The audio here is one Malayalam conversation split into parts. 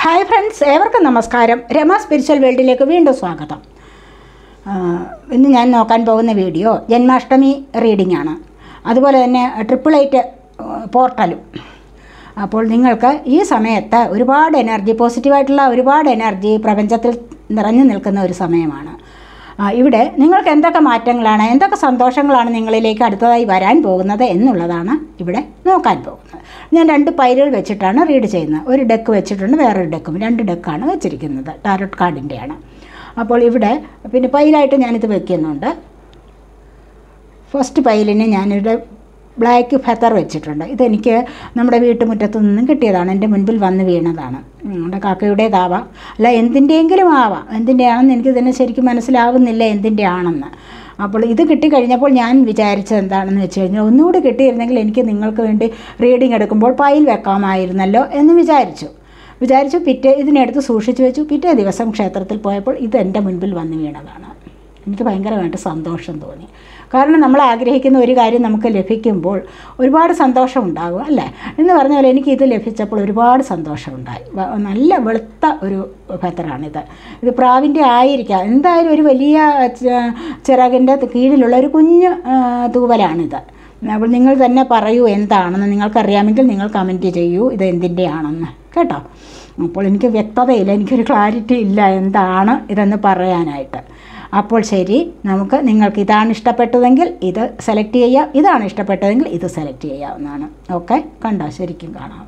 ഹായ് ഫ്രണ്ട്സ് ഏവർക്കും നമസ്കാരം രമ സ്പിരിച്വൽ വേൾഡിലേക്ക് വീണ്ടും സ്വാഗതം ആ, ഇന്ന് ഞാൻ നോക്കാൻ പോകുന്ന വീഡിയോ ജന്മാഷ്ടമി റീഡിംഗ് ആണ് അതുപോലെ തന്നെ ട്രിപ്പിൾ എയ്റ്റ് പോർട്ടലും അപ്പോൾ നിങ്ങൾക്ക് ഈ സമയത്ത് ഒരുപാട് എനർജി പോസിറ്റീവായിട്ടുള്ള ഒരുപാട് എനർജി പ്രപഞ്ചത്തിൽ നിറഞ്ഞു നിൽക്കുന്ന ഒരു സമയമാണ് ആ, ഇവിടെ നിങ്ങൾക്ക് എന്തൊക്കെ മാറ്റങ്ങളാണ് എന്തൊക്കെ സന്തോഷങ്ങളാണ് നിങ്ങളിലേക്ക് അടുത്തതായി വരാൻ പോകുന്നത് എന്നുള്ളതാണ് ഇവിടെ നോക്കാൻ പോകുന്നത് ഞാൻ രണ്ട് പൈലുകൾ വെച്ചിട്ടാണ് റീഡ് ചെയ്യുന്നത് ഒരു ഡെക്ക് വെച്ചിട്ടുണ്ട് വേറൊരു ഡെക്കും രണ്ട് ഡെക്കാണ് വെച്ചിരിക്കുന്നത് ടാരോട്ട് കാർഡിൻ്റെയാണ് അപ്പോൾ ഇവിടെ പിന്നെ പൈലായിട്ട് ഞാനിത് വെക്കുന്നുണ്ട് ഫസ്റ്റ് പൈലിന് ഞാനിവിടെ ബ്ലാക്ക് ഫെത്തർ വെച്ചിട്ടുണ്ട് ഇതെനിക്ക് നമ്മുടെ വീട്ടുമുറ്റത്തു നിന്നും കിട്ടിയതാണ് എൻ്റെ മുൻപിൽ വന്ന് വീണതാണ് നമ്മുടെ കാക്കയുടേതാവാം അല്ല എന്തിൻ്റെയെങ്കിലും ആവാം എന്തിൻ്റെയാണെന്ന് എനിക്ക് തന്നെ ശരിക്കും മനസ്സിലാവുന്നില്ല എന്തിൻ്റെ ആണെന്ന് അപ്പോൾ ഇത് കിട്ടിക്കഴിഞ്ഞപ്പോൾ ഞാൻ വിചാരിച്ചത് എന്താണെന്ന് വെച്ച് കഴിഞ്ഞാൽ ഒന്നുകൂടി കിട്ടിയിരുന്നെങ്കിൽ എനിക്ക് നിങ്ങൾക്ക് വേണ്ടി റീഡിംഗ് എടുക്കുമ്പോൾ പൈൽ വെക്കാമായിരുന്നല്ലോ എന്ന് വിചാരിച്ചു വിചാരിച്ചു പിറ്റേ ഇതിനെടുത്ത് സൂക്ഷിച്ചു വെച്ചു പിറ്റേ ദിവസം ക്ഷേത്രത്തിൽ പോയപ്പോൾ ഇത് എൻ്റെ മുൻപിൽ വന്ന് വീണതാണ് എനിക്ക് ഭയങ്കരമായിട്ട് സന്തോഷം തോന്നി കാരണം നമ്മൾ ആഗ്രഹിക്കുന്ന ഒരു കാര്യം നമുക്ക് ലഭിക്കുമ്പോൾ ഒരുപാട് സന്തോഷം ഉണ്ടാകും അല്ലേ എന്ന് പറഞ്ഞ പോലെ എനിക്ക് ഇത് ലഭിച്ചപ്പോൾ ഒരുപാട് സന്തോഷമുണ്ടായി വ- നല്ല വെളുത്ത ഒരു ഫെത്തറാണിത് ഇത് പ്രാവിൻ്റെ ആയിരിക്കാം എന്തായാലും ഒരു വലിയ ച- ചിറകിൻ്റെ കീഴിലുള്ള ഒരു കുഞ്ഞ് ആ, തൂവലാണിത് അപ്പോൾ നിങ്ങൾ തന്നെ പറയൂ എന്താണെന്ന് നിങ്ങൾക്കറിയാമെങ്കിൽ നിങ്ങൾ കമൻറ്റ് ചെയ്യൂ ഇത് എന്തിൻ്റെ ആണെന്ന് കേട്ടോ അപ്പോൾ എനിക്ക് വ്യക്തതയില്ല എനിക്കൊരു ക്ലാരിറ്റി ഇല്ല എന്താണ് ഇതെന്ന് പറയാനായിട്ട് അപ്പോൾ ശരി നമുക്ക് നിങ്ങൾക്ക് ഇതാണ് ഇഷ്ടപ്പെട്ടതെങ്കിൽ ഇത് സെലക്ട് ചെയ്യാം ഇതാണ് ഇഷ്ടപ്പെട്ടതെങ്കിൽ ഇത് സെലക്ട് ചെയ്യാവുന്നതാണ് ഓക്കെ കണ്ടോ ശരിക്കും കാണാം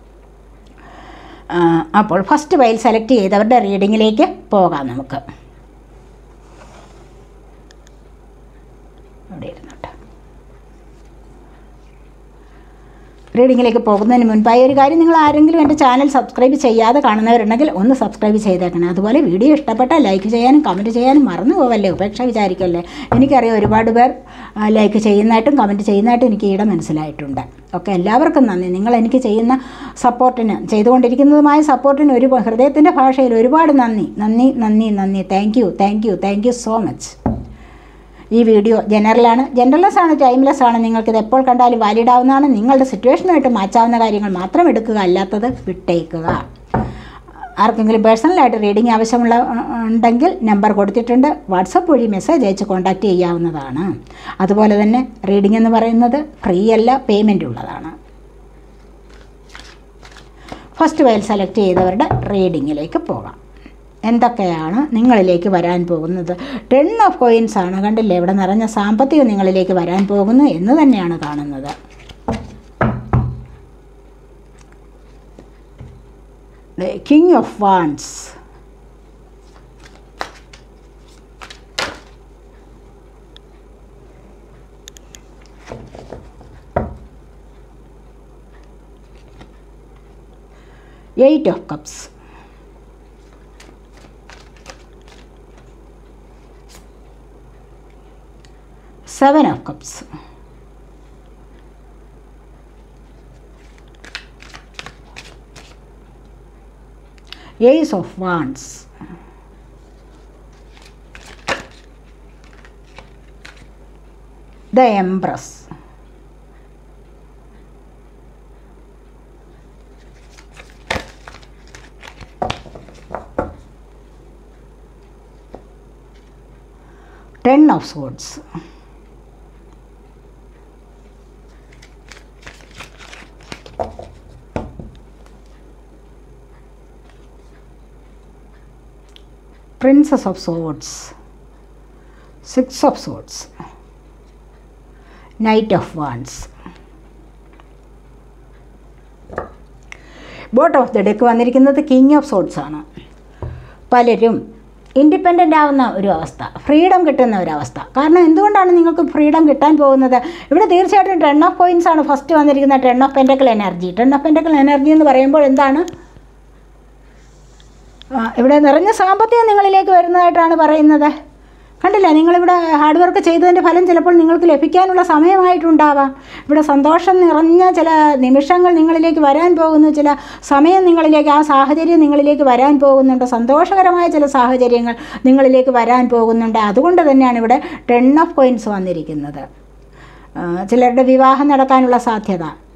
ആ, അപ്പോൾ ഫസ്റ്റ് ഫയൽ സെലക്ട് ചെയ്തവരുടെ റീഡിങ്ങിലേക്ക് പോകാം നമുക്ക് അവിടെ ഇരുന്നോട്ടെ റീഡിങ്ങിലേക്ക് പോകുന്നതിന് മുൻപായി ഒരു കാര്യം നിങ്ങൾ ആരെങ്കിലും എൻ്റെ ചാനൽ സബ്സ്ക്രൈബ് ചെയ്യാതെ കാണുന്നവരുണ്ടെങ്കിൽ ഒന്ന് സബ്സ്ക്രൈബ് ചെയ്തേക്കണം അതുപോലെ വീഡിയോ ഇഷ്ടപ്പെട്ടാൽ ലൈക്ക് ചെയ്യാനും കമൻറ്റ് ചെയ്യാനും മറന്നു പോവല്ലേ ഉപേക്ഷ വിചാരിക്കല്ലേ എനിക്കറിയാം ഒരുപാട് പേർ ആ, ലൈക്ക് ചെയ്യുന്നതായിട്ടും കമൻറ്റ് ചെയ്യുന്നതായിട്ടും എനിക്ക് ഈടെ മനസ്സിലായിട്ടുണ്ട് ഓക്കെ എല്ലാവർക്കും നന്ദി നിങ്ങൾ എനിക്ക് ചെയ്യുന്ന സപ്പോർട്ടിന് ചെയ്തുകൊണ്ടിരിക്കുന്നതുമായ സപ്പോർട്ടിന് ഒരു ഹൃദയത്തിൻ്റെ ഭാഷയിൽ ഒരുപാട് നന്ദി നന്ദി നന്ദി നന്ദി thank you thank you thank you so much ഈ വീഡിയോ ജനറലാണ് ജനറൽലെസ് ആണ് ടൈംലെസ് ആണ് നിങ്ങൾക്കിത് എപ്പോൾ കണ്ടാലും വാലിഡ് ആവുന്നതാണ് നിങ്ങളുടെ സിറ്റുവേഷനുമായിട്ട് മാച്ചാവുന്ന കാര്യങ്ങൾ മാത്രം എടുക്കുക അല്ലാത്തത് വിട്ടേക്കുക ആർക്കെങ്കിലും പേഴ്സണലായിട്ട് റീഡിംഗ് ആവശ്യമുള്ള ഉ- ഉണ്ടെങ്കിൽ നമ്പർ കൊടുത്തിട്ടുണ്ട് വാട്സപ്പ് വഴി മെസ്സേജ് അയച്ച് കോൺടാക്റ്റ് ചെയ്യാവുന്നതാണ് അതുപോലെ തന്നെ റീഡിംഗ് എന്ന് പറയുന്നത് ഫ്രീ അല്ല പേയ്മെൻ്റ് ഉള്ളതാണ് ഫസ്റ്റ് വയൽ സെലക്ട് ചെയ്തവരുടെ റീഡിങ്ങിലേക്ക് പോകാം എന്തൊക്കെയാണ് നിങ്ങളിലേക്ക് വരാൻ പോകുന്നത് ടെൻ ഓഫ് കോയിൻസ് ആണ് കണ്ടില്ലേ ഇവിടെ നിറഞ്ഞ സാമ്പത്തികം നിങ്ങളിലേക്ക് വരാൻ പോകുന്നു എന്ന് തന്നെയാണ് കാണുന്നത് king of wands eight of cups seven of cups ace of wands the empress ten of swords Princess of Swords, Six of Swords, Knight of Wands. Bottom of the deck വന്നിരിക്കുന്നത് കിങ് ഓഫ് സോഡ്സ് ആണ് പലരും ഇൻഡിപെൻഡൻ്റ് ആവുന്ന ഒരു അവസ്ഥ ഫ്രീഡം കിട്ടുന്ന ഒരു അവസ്ഥ കാരണം എന്തുകൊണ്ടാണ് നിങ്ങൾക്ക് ഫ്രീഡം കിട്ടാൻ പോകുന്നത് ഇവിടെ തീർച്ചയായിട്ടും ടെൻ ഓഫ് കോയിൻസ് ആണ് ഫസ്റ്റ് വന്നിരിക്കുന്ന ten of pentacle energy ten of pentacle energy എന്ന് പറയുമ്പോൾ എന്താണ് ആ, ഇവിടെ നിറഞ്ഞ സാമ്പത്തികം നിങ്ങളിലേക്ക് വരുന്നതായിട്ടാണ് പറയുന്നത് കണ്ടില്ല നിങ്ങളിവിടെ ഹാർഡ് വർക്ക് ചെയ്തതിൻ്റെ ഫലം ചിലപ്പോൾ നിങ്ങൾക്ക് ലഭിക്കാനുള്ള സമയമായിട്ടുണ്ടാവാം ഇവിടെ സന്തോഷം നിറഞ്ഞ ചില നിമിഷങ്ങൾ നിങ്ങളിലേക്ക് വരാൻ പോകുന്നു ചില സമയം നിങ്ങളിലേക്ക് ആ സാഹചര്യം നിങ്ങളിലേക്ക് വരാൻ പോകുന്നുണ്ട് സന്തോഷകരമായ ചില സാഹചര്യങ്ങൾ നിങ്ങളിലേക്ക് വരാൻ പോകുന്നുണ്ട് അതുകൊണ്ട് തന്നെയാണ് ഇവിടെ ടെൻ ഓഫ് കോയിൻസ് വന്നിരിക്കുന്നത് ആ, ചിലരുടെ വിവാഹം നടക്കാനുള്ള സാധ്യത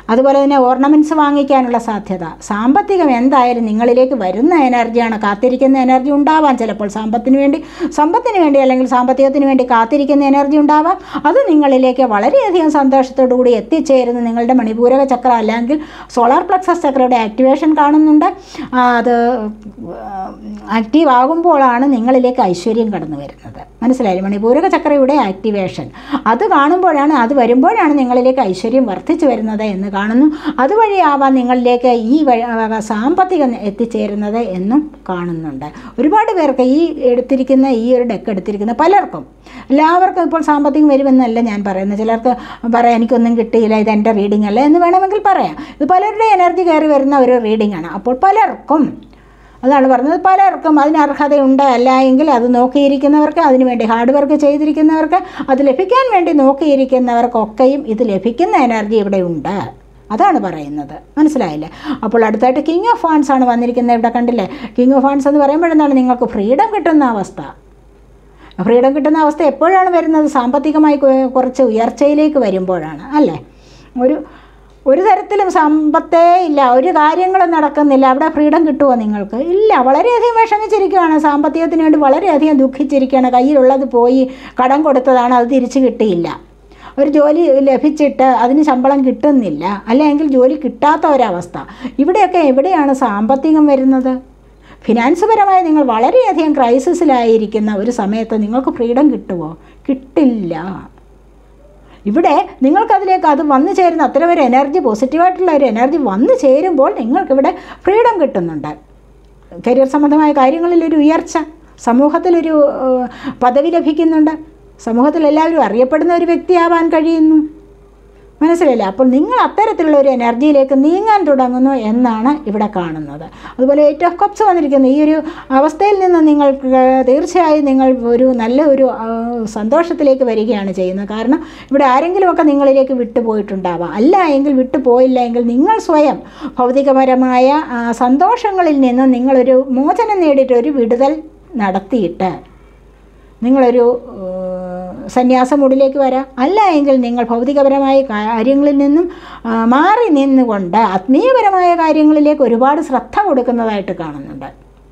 അതുപോലെ തന്നെ ഓർണമെൻറ്റ്സ് വാങ്ങിക്കാനുള്ള സാധ്യത സാമ്പത്തികം എന്തായാലും നിങ്ങളിലേക്ക് വരുന്ന എനർജിയാണ് കാത്തിരിക്കുന്ന എനർജി ഉണ്ടാവാം ചിലപ്പോൾ സമ്പത്തിന് വേണ്ടി സമ്പത്തിന് വേണ്ടി അല്ലെങ്കിൽ സാമ്പത്തികത്തിന് വേണ്ടി കാത്തിരിക്കുന്ന എനർജി ഉണ്ടാവാം അത് നിങ്ങളിലേക്ക് വളരെയധികം സന്തോഷത്തോടു കൂടി എത്തിച്ചേരുന്ന നിങ്ങളുടെ മണിപൂരക ചക്ര അല്ലെങ്കിൽ സോളാർ പ്ലക്സസ് ചക്രയുടെ ആക്ടിവേഷൻ കാണുന്നുണ്ട് ആ, അത് ആക്റ്റീവ് ആകുമ്പോഴാണ് നിങ്ങളിലേക്ക് ഐശ്വര്യം കടന്നു വരുന്നത് മനസ്സിലായില്ലേ മണിപൂരക ചക്രയുടെ ആക്ടിവേഷൻ അത് കാണുമ്പോഴാണ് അത് വരുമ്പോഴാണ് നിങ്ങളിലേക്ക് ഐശ്വര്യം വർദ്ധിച്ചു വരുന്നത് എന്ന് കാണുന്നു അതുവഴിയാവാം നിങ്ങളിലേക്ക് ഈ വഴി ആ, സാമ്പത്തികം എത്തിച്ചേരുന്നത് എന്നും കാണുന്നുണ്ട് ഒരുപാട് പേർക്ക് ഈ എടുത്തിരിക്കുന്ന ഈ ഒരു ഡെക്ക് എടുത്തിരിക്കുന്ന പലർക്കും എല്ലാവർക്കും ഇപ്പോൾ സാമ്പത്തികം വരുമെന്നല്ല ഞാൻ പറയുന്നത് ചിലർക്ക് പറയാം എനിക്കൊന്നും കിട്ടിയില്ല ഇത് എൻ്റെ റീഡിംഗ് അല്ല എന്ന് വേണമെങ്കിൽ പറയാം ഇത് പലരുടെ എനർജി കയറി വരുന്ന ഒരു റീഡിംഗ് ആണ് അപ്പോൾ പലർക്കും അതാണ് പറഞ്ഞത് പലർക്കും അതിന് അർഹതയുണ്ട് അല്ല എങ്കിൽ അത് നോക്കിയിരിക്കുന്നവർക്ക് അതിനുവേണ്ടി ഹാർഡ് വർക്ക് ചെയ്തിരിക്കുന്നവർക്ക് അത് ലഭിക്കാൻ വേണ്ടി നോക്കിയിരിക്കുന്നവർക്കൊക്കെയും ഇത് ലഭിക്കുന്ന എനർജി ഇവിടെ ഉണ്ട് അതാണ് പറയുന്നത് മനസ്സിലായില്ലേ അപ്പോൾ അടുത്തായിട്ട് കിങ് ഓഫ് ഫാൻസ് ആണ് വന്നിരിക്കുന്നത് ഇവിടെ കണ്ടില്ലേ കിങ് ഓഫ് ഫാൻസ് എന്ന് പറയുമ്പോഴെന്താണ് നിങ്ങൾക്ക് ഫ്രീഡം കിട്ടുന്ന അവസ്ഥ ഫ്രീഡം കിട്ടുന്ന അവസ്ഥ എപ്പോഴാണ് വരുന്നത് സാമ്പത്തികമായി കു- കുറച്ച് ഉയർച്ചയിലേക്ക് വരുമ്പോഴാണ് അല്ലേ ഒരു ഒരു തരത്തിലും സമ്പത്തേ ഇല്ല ഒരു കാര്യങ്ങളും നടക്കുന്നില്ല അവിടെ ഫ്രീഡം കിട്ടുമോ നിങ്ങൾക്ക് ഇല്ല വളരെയധികം വിഷമിച്ചിരിക്കുകയാണ് സാമ്പത്തികത്തിന് വേണ്ടി വളരെയധികം ദുഃഖിച്ചിരിക്കുകയാണ് കയ്യിലുള്ളത് പോയി കടം കൊടുത്തതാണ് അത് തിരിച്ചു കിട്ടിയില്ല ഒരു ജോലി ലഭിച്ചിട്ട് അതിന് ശമ്പളം കിട്ടുന്നില്ല അല്ലെങ്കിൽ ജോലി കിട്ടാത്ത ഒരവസ്ഥ ഇവിടെയൊക്കെ എവിടെയാണ് സാമ്പത്തികം വരുന്നത് ഫിനാൻസ് പരമായി നിങ്ങൾ വളരെയധികം ക്രൈസിസിലായിരിക്കുന്ന ഒരു സമയത്ത് നിങ്ങൾക്ക് ഫ്രീഡം കിട്ടുമോ കിട്ടില്ല ഇവിടെ നിങ്ങൾക്കതിലേക്ക് അത് വന്നു ചേരുന്ന അത്തരം ഒരു എനർജി പോസിറ്റീവായിട്ടുള്ള ഒരു എനർജി വന്നു ചേരുമ്പോൾ നിങ്ങൾക്കിവിടെ ഫ്രീഡം കിട്ടുന്നുണ്ട് കരിയർ സംബന്ധമായ കാര്യങ്ങളിൽ ഒരു ഉയർച്ച സമൂഹത്തിലൊരു ഏഹ്, പദവി ലഭിക്കുന്നുണ്ട് സമൂഹത്തിൽ എല്ലാവരും അറിയപ്പെടുന്ന ഒരു വ്യക്തിയാവാൻ കഴിയുന്നു മനസ്സിലായില്ലേ അപ്പോൾ നിങ്ങൾ അത്തരത്തിലുള്ള ഒരു എനർജിയിലേക്ക് നീങ്ങാൻ തുടങ്ങുന്നു എന്നാണ് ഇവിടെ കാണുന്നത് അതുപോലെ എയ്റ്റ് ഓഫ് കപ്സ് വന്നിരിക്കുന്നു ഈ ഒരു അവസ്ഥയിൽ നിന്ന് നിങ്ങൾക്ക് തീർച്ചയായും നിങ്ങൾ ഒരു നല്ല ഒരു ആ, സന്തോഷത്തിലേക്ക് വരികയാണ് ചെയ്യുന്നത് കാരണം ഇവിടെ ആരെങ്കിലുമൊക്കെ നിങ്ങളിലേക്ക് വിട്ടുപോയിട്ടുണ്ടാവാം അല്ല എങ്കിൽ വിട്ടുപോയില്ല എങ്കിൽ നിങ്ങൾ സ്വയം ഭൗതികപരമായ ആ, സന്തോഷങ്ങളിൽ നിന്ന് നിങ്ങളൊരു മോചനം നേടിയിട്ട് ഒരു വിടുതൽ നടത്തിയിട്ട് നിങ്ങളൊരു ഏഹ്, സന്യാസ മൂഡിലേക്ക് വരാം അല്ല എങ്കിൽ നിങ്ങൾ ഭൗതികപരമായ കാര്യങ്ങളിൽ നിന്നും ആ, മാറി നിന്നുകൊണ്ട് ആത്മീയപരമായ കാര്യങ്ങളിലേക്ക് ഒരുപാട് ശ്രദ്ധ കൊടുക്കുന്നതായിട്ട് കാണുന്നുണ്ട്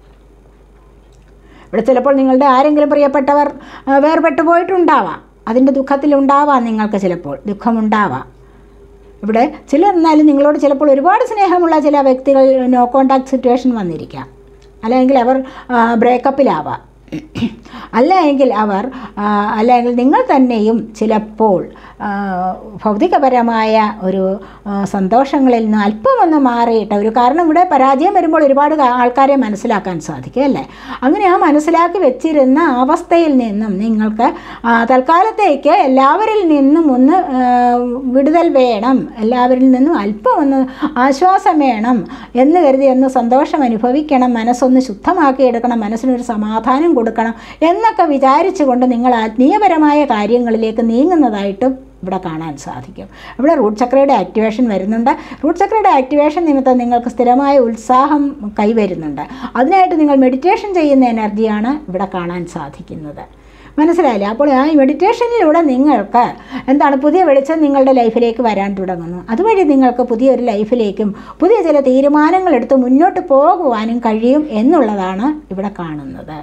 ഇവിടെ ചിലപ്പോൾ നിങ്ങളുടെ ആരെങ്കിലും പ്രിയപ്പെട്ടവർ ആ, വേർപെട്ടു പോയിട്ടുണ്ടാവാം അതിൻ്റെ ദുഃഖത്തിലുണ്ടാവാം നിങ്ങൾക്ക് ചിലപ്പോൾ ദുഃഖമുണ്ടാവാം ഇവിടെ ചിലർ എന്നാലും നിങ്ങളോട് ചിലപ്പോൾ ഒരുപാട് സ്നേഹമുള്ള ചില വ്യക്തികൾ നോ കോണ്ടാക്ട് സിറ്റുവേഷൻ വന്നിരിക്കാം അല്ലെങ്കിൽ അവർ ബ്രേക്കപ്പിലാവാം അല്ല എങ്കിൽ അവർ ആ, അല്ലെങ്കിൽ നിങ്ങൾ തന്നെയും ചിലപ്പോൾ ആ, ഭൗതികപരമായ ഒരു ആ, സന്തോഷങ്ങളിൽ നിന്ന് അല്പമൊന്ന് മാറിയിട്ട് ഒരു കാരണം ഇവിടെ പരാജയം വരുമ്പോൾ ഒരുപാട് കാ- ആൾക്കാരെ മനസ്സിലാക്കാൻ സാധിക്കും അല്ലേ അങ്ങനെ ആ മനസ്സിലാക്കി വെച്ചിരുന്ന അവസ്ഥയിൽ നിന്നും നിങ്ങൾക്ക് ആ, തൽക്കാലത്തേക്ക് എല്ലാവരിൽ നിന്നും ഒന്ന് ആ, വിടുതൽ വേണം എല്ലാവരിൽ നിന്നും അല്പം ഒന്ന് ആശ്വാസം വേണം എന്ന് കരുതി ഒന്ന് സന്തോഷം അനുഭവിക്കണം മനസ്സൊന്ന് ശുദ്ധമാക്കി എടുക്കണം മനസ്സിനൊരു സമാധാനം കൊടുക്കണം എന്നൊക്കെ വിചാരിച്ചുകൊണ്ട് നിങ്ങൾ ആത്മീയപരമായ കാര്യങ്ങളിലേക്ക് നീങ്ങുന്നതായിട്ടും ഇവിടെ കാണാൻ സാധിക്കും ഇവിടെ റൂട്ട് ചക്രയുടെ ആക്ടിവേഷൻ വരുന്നുണ്ട് റൂട്ട് ചക്രയുടെ ആക്ടിവേഷൻ നിമിത്തം നിങ്ങൾക്ക് സ്ഥിരമായ ഉത്സാഹം കൈവരുന്നുണ്ട് അതിനായിട്ട് നിങ്ങൾ മെഡിറ്റേഷൻ ചെയ്യുന്ന എനർജിയാണ് ഇവിടെ കാണാൻ സാധിക്കുന്നത് മനസ്സിലായില്ലേ അപ്പോൾ ആ മെഡിറ്റേഷനിലൂടെ നിങ്ങൾക്ക് എന്താണ് പുതിയ വെളിച്ചം നിങ്ങളുടെ ലൈഫിലേക്ക് വരാൻ തുടങ്ങുന്നു അതുവഴി നിങ്ങൾക്ക് പുതിയൊരു ലൈഫിലേക്കും പുതിയ ചില തീരുമാനങ്ങൾ എടുത്ത് മുന്നോട്ട് പോകുവാനും കഴിയും എന്നുള്ളതാണ് ഇവിടെ കാണുന്നത്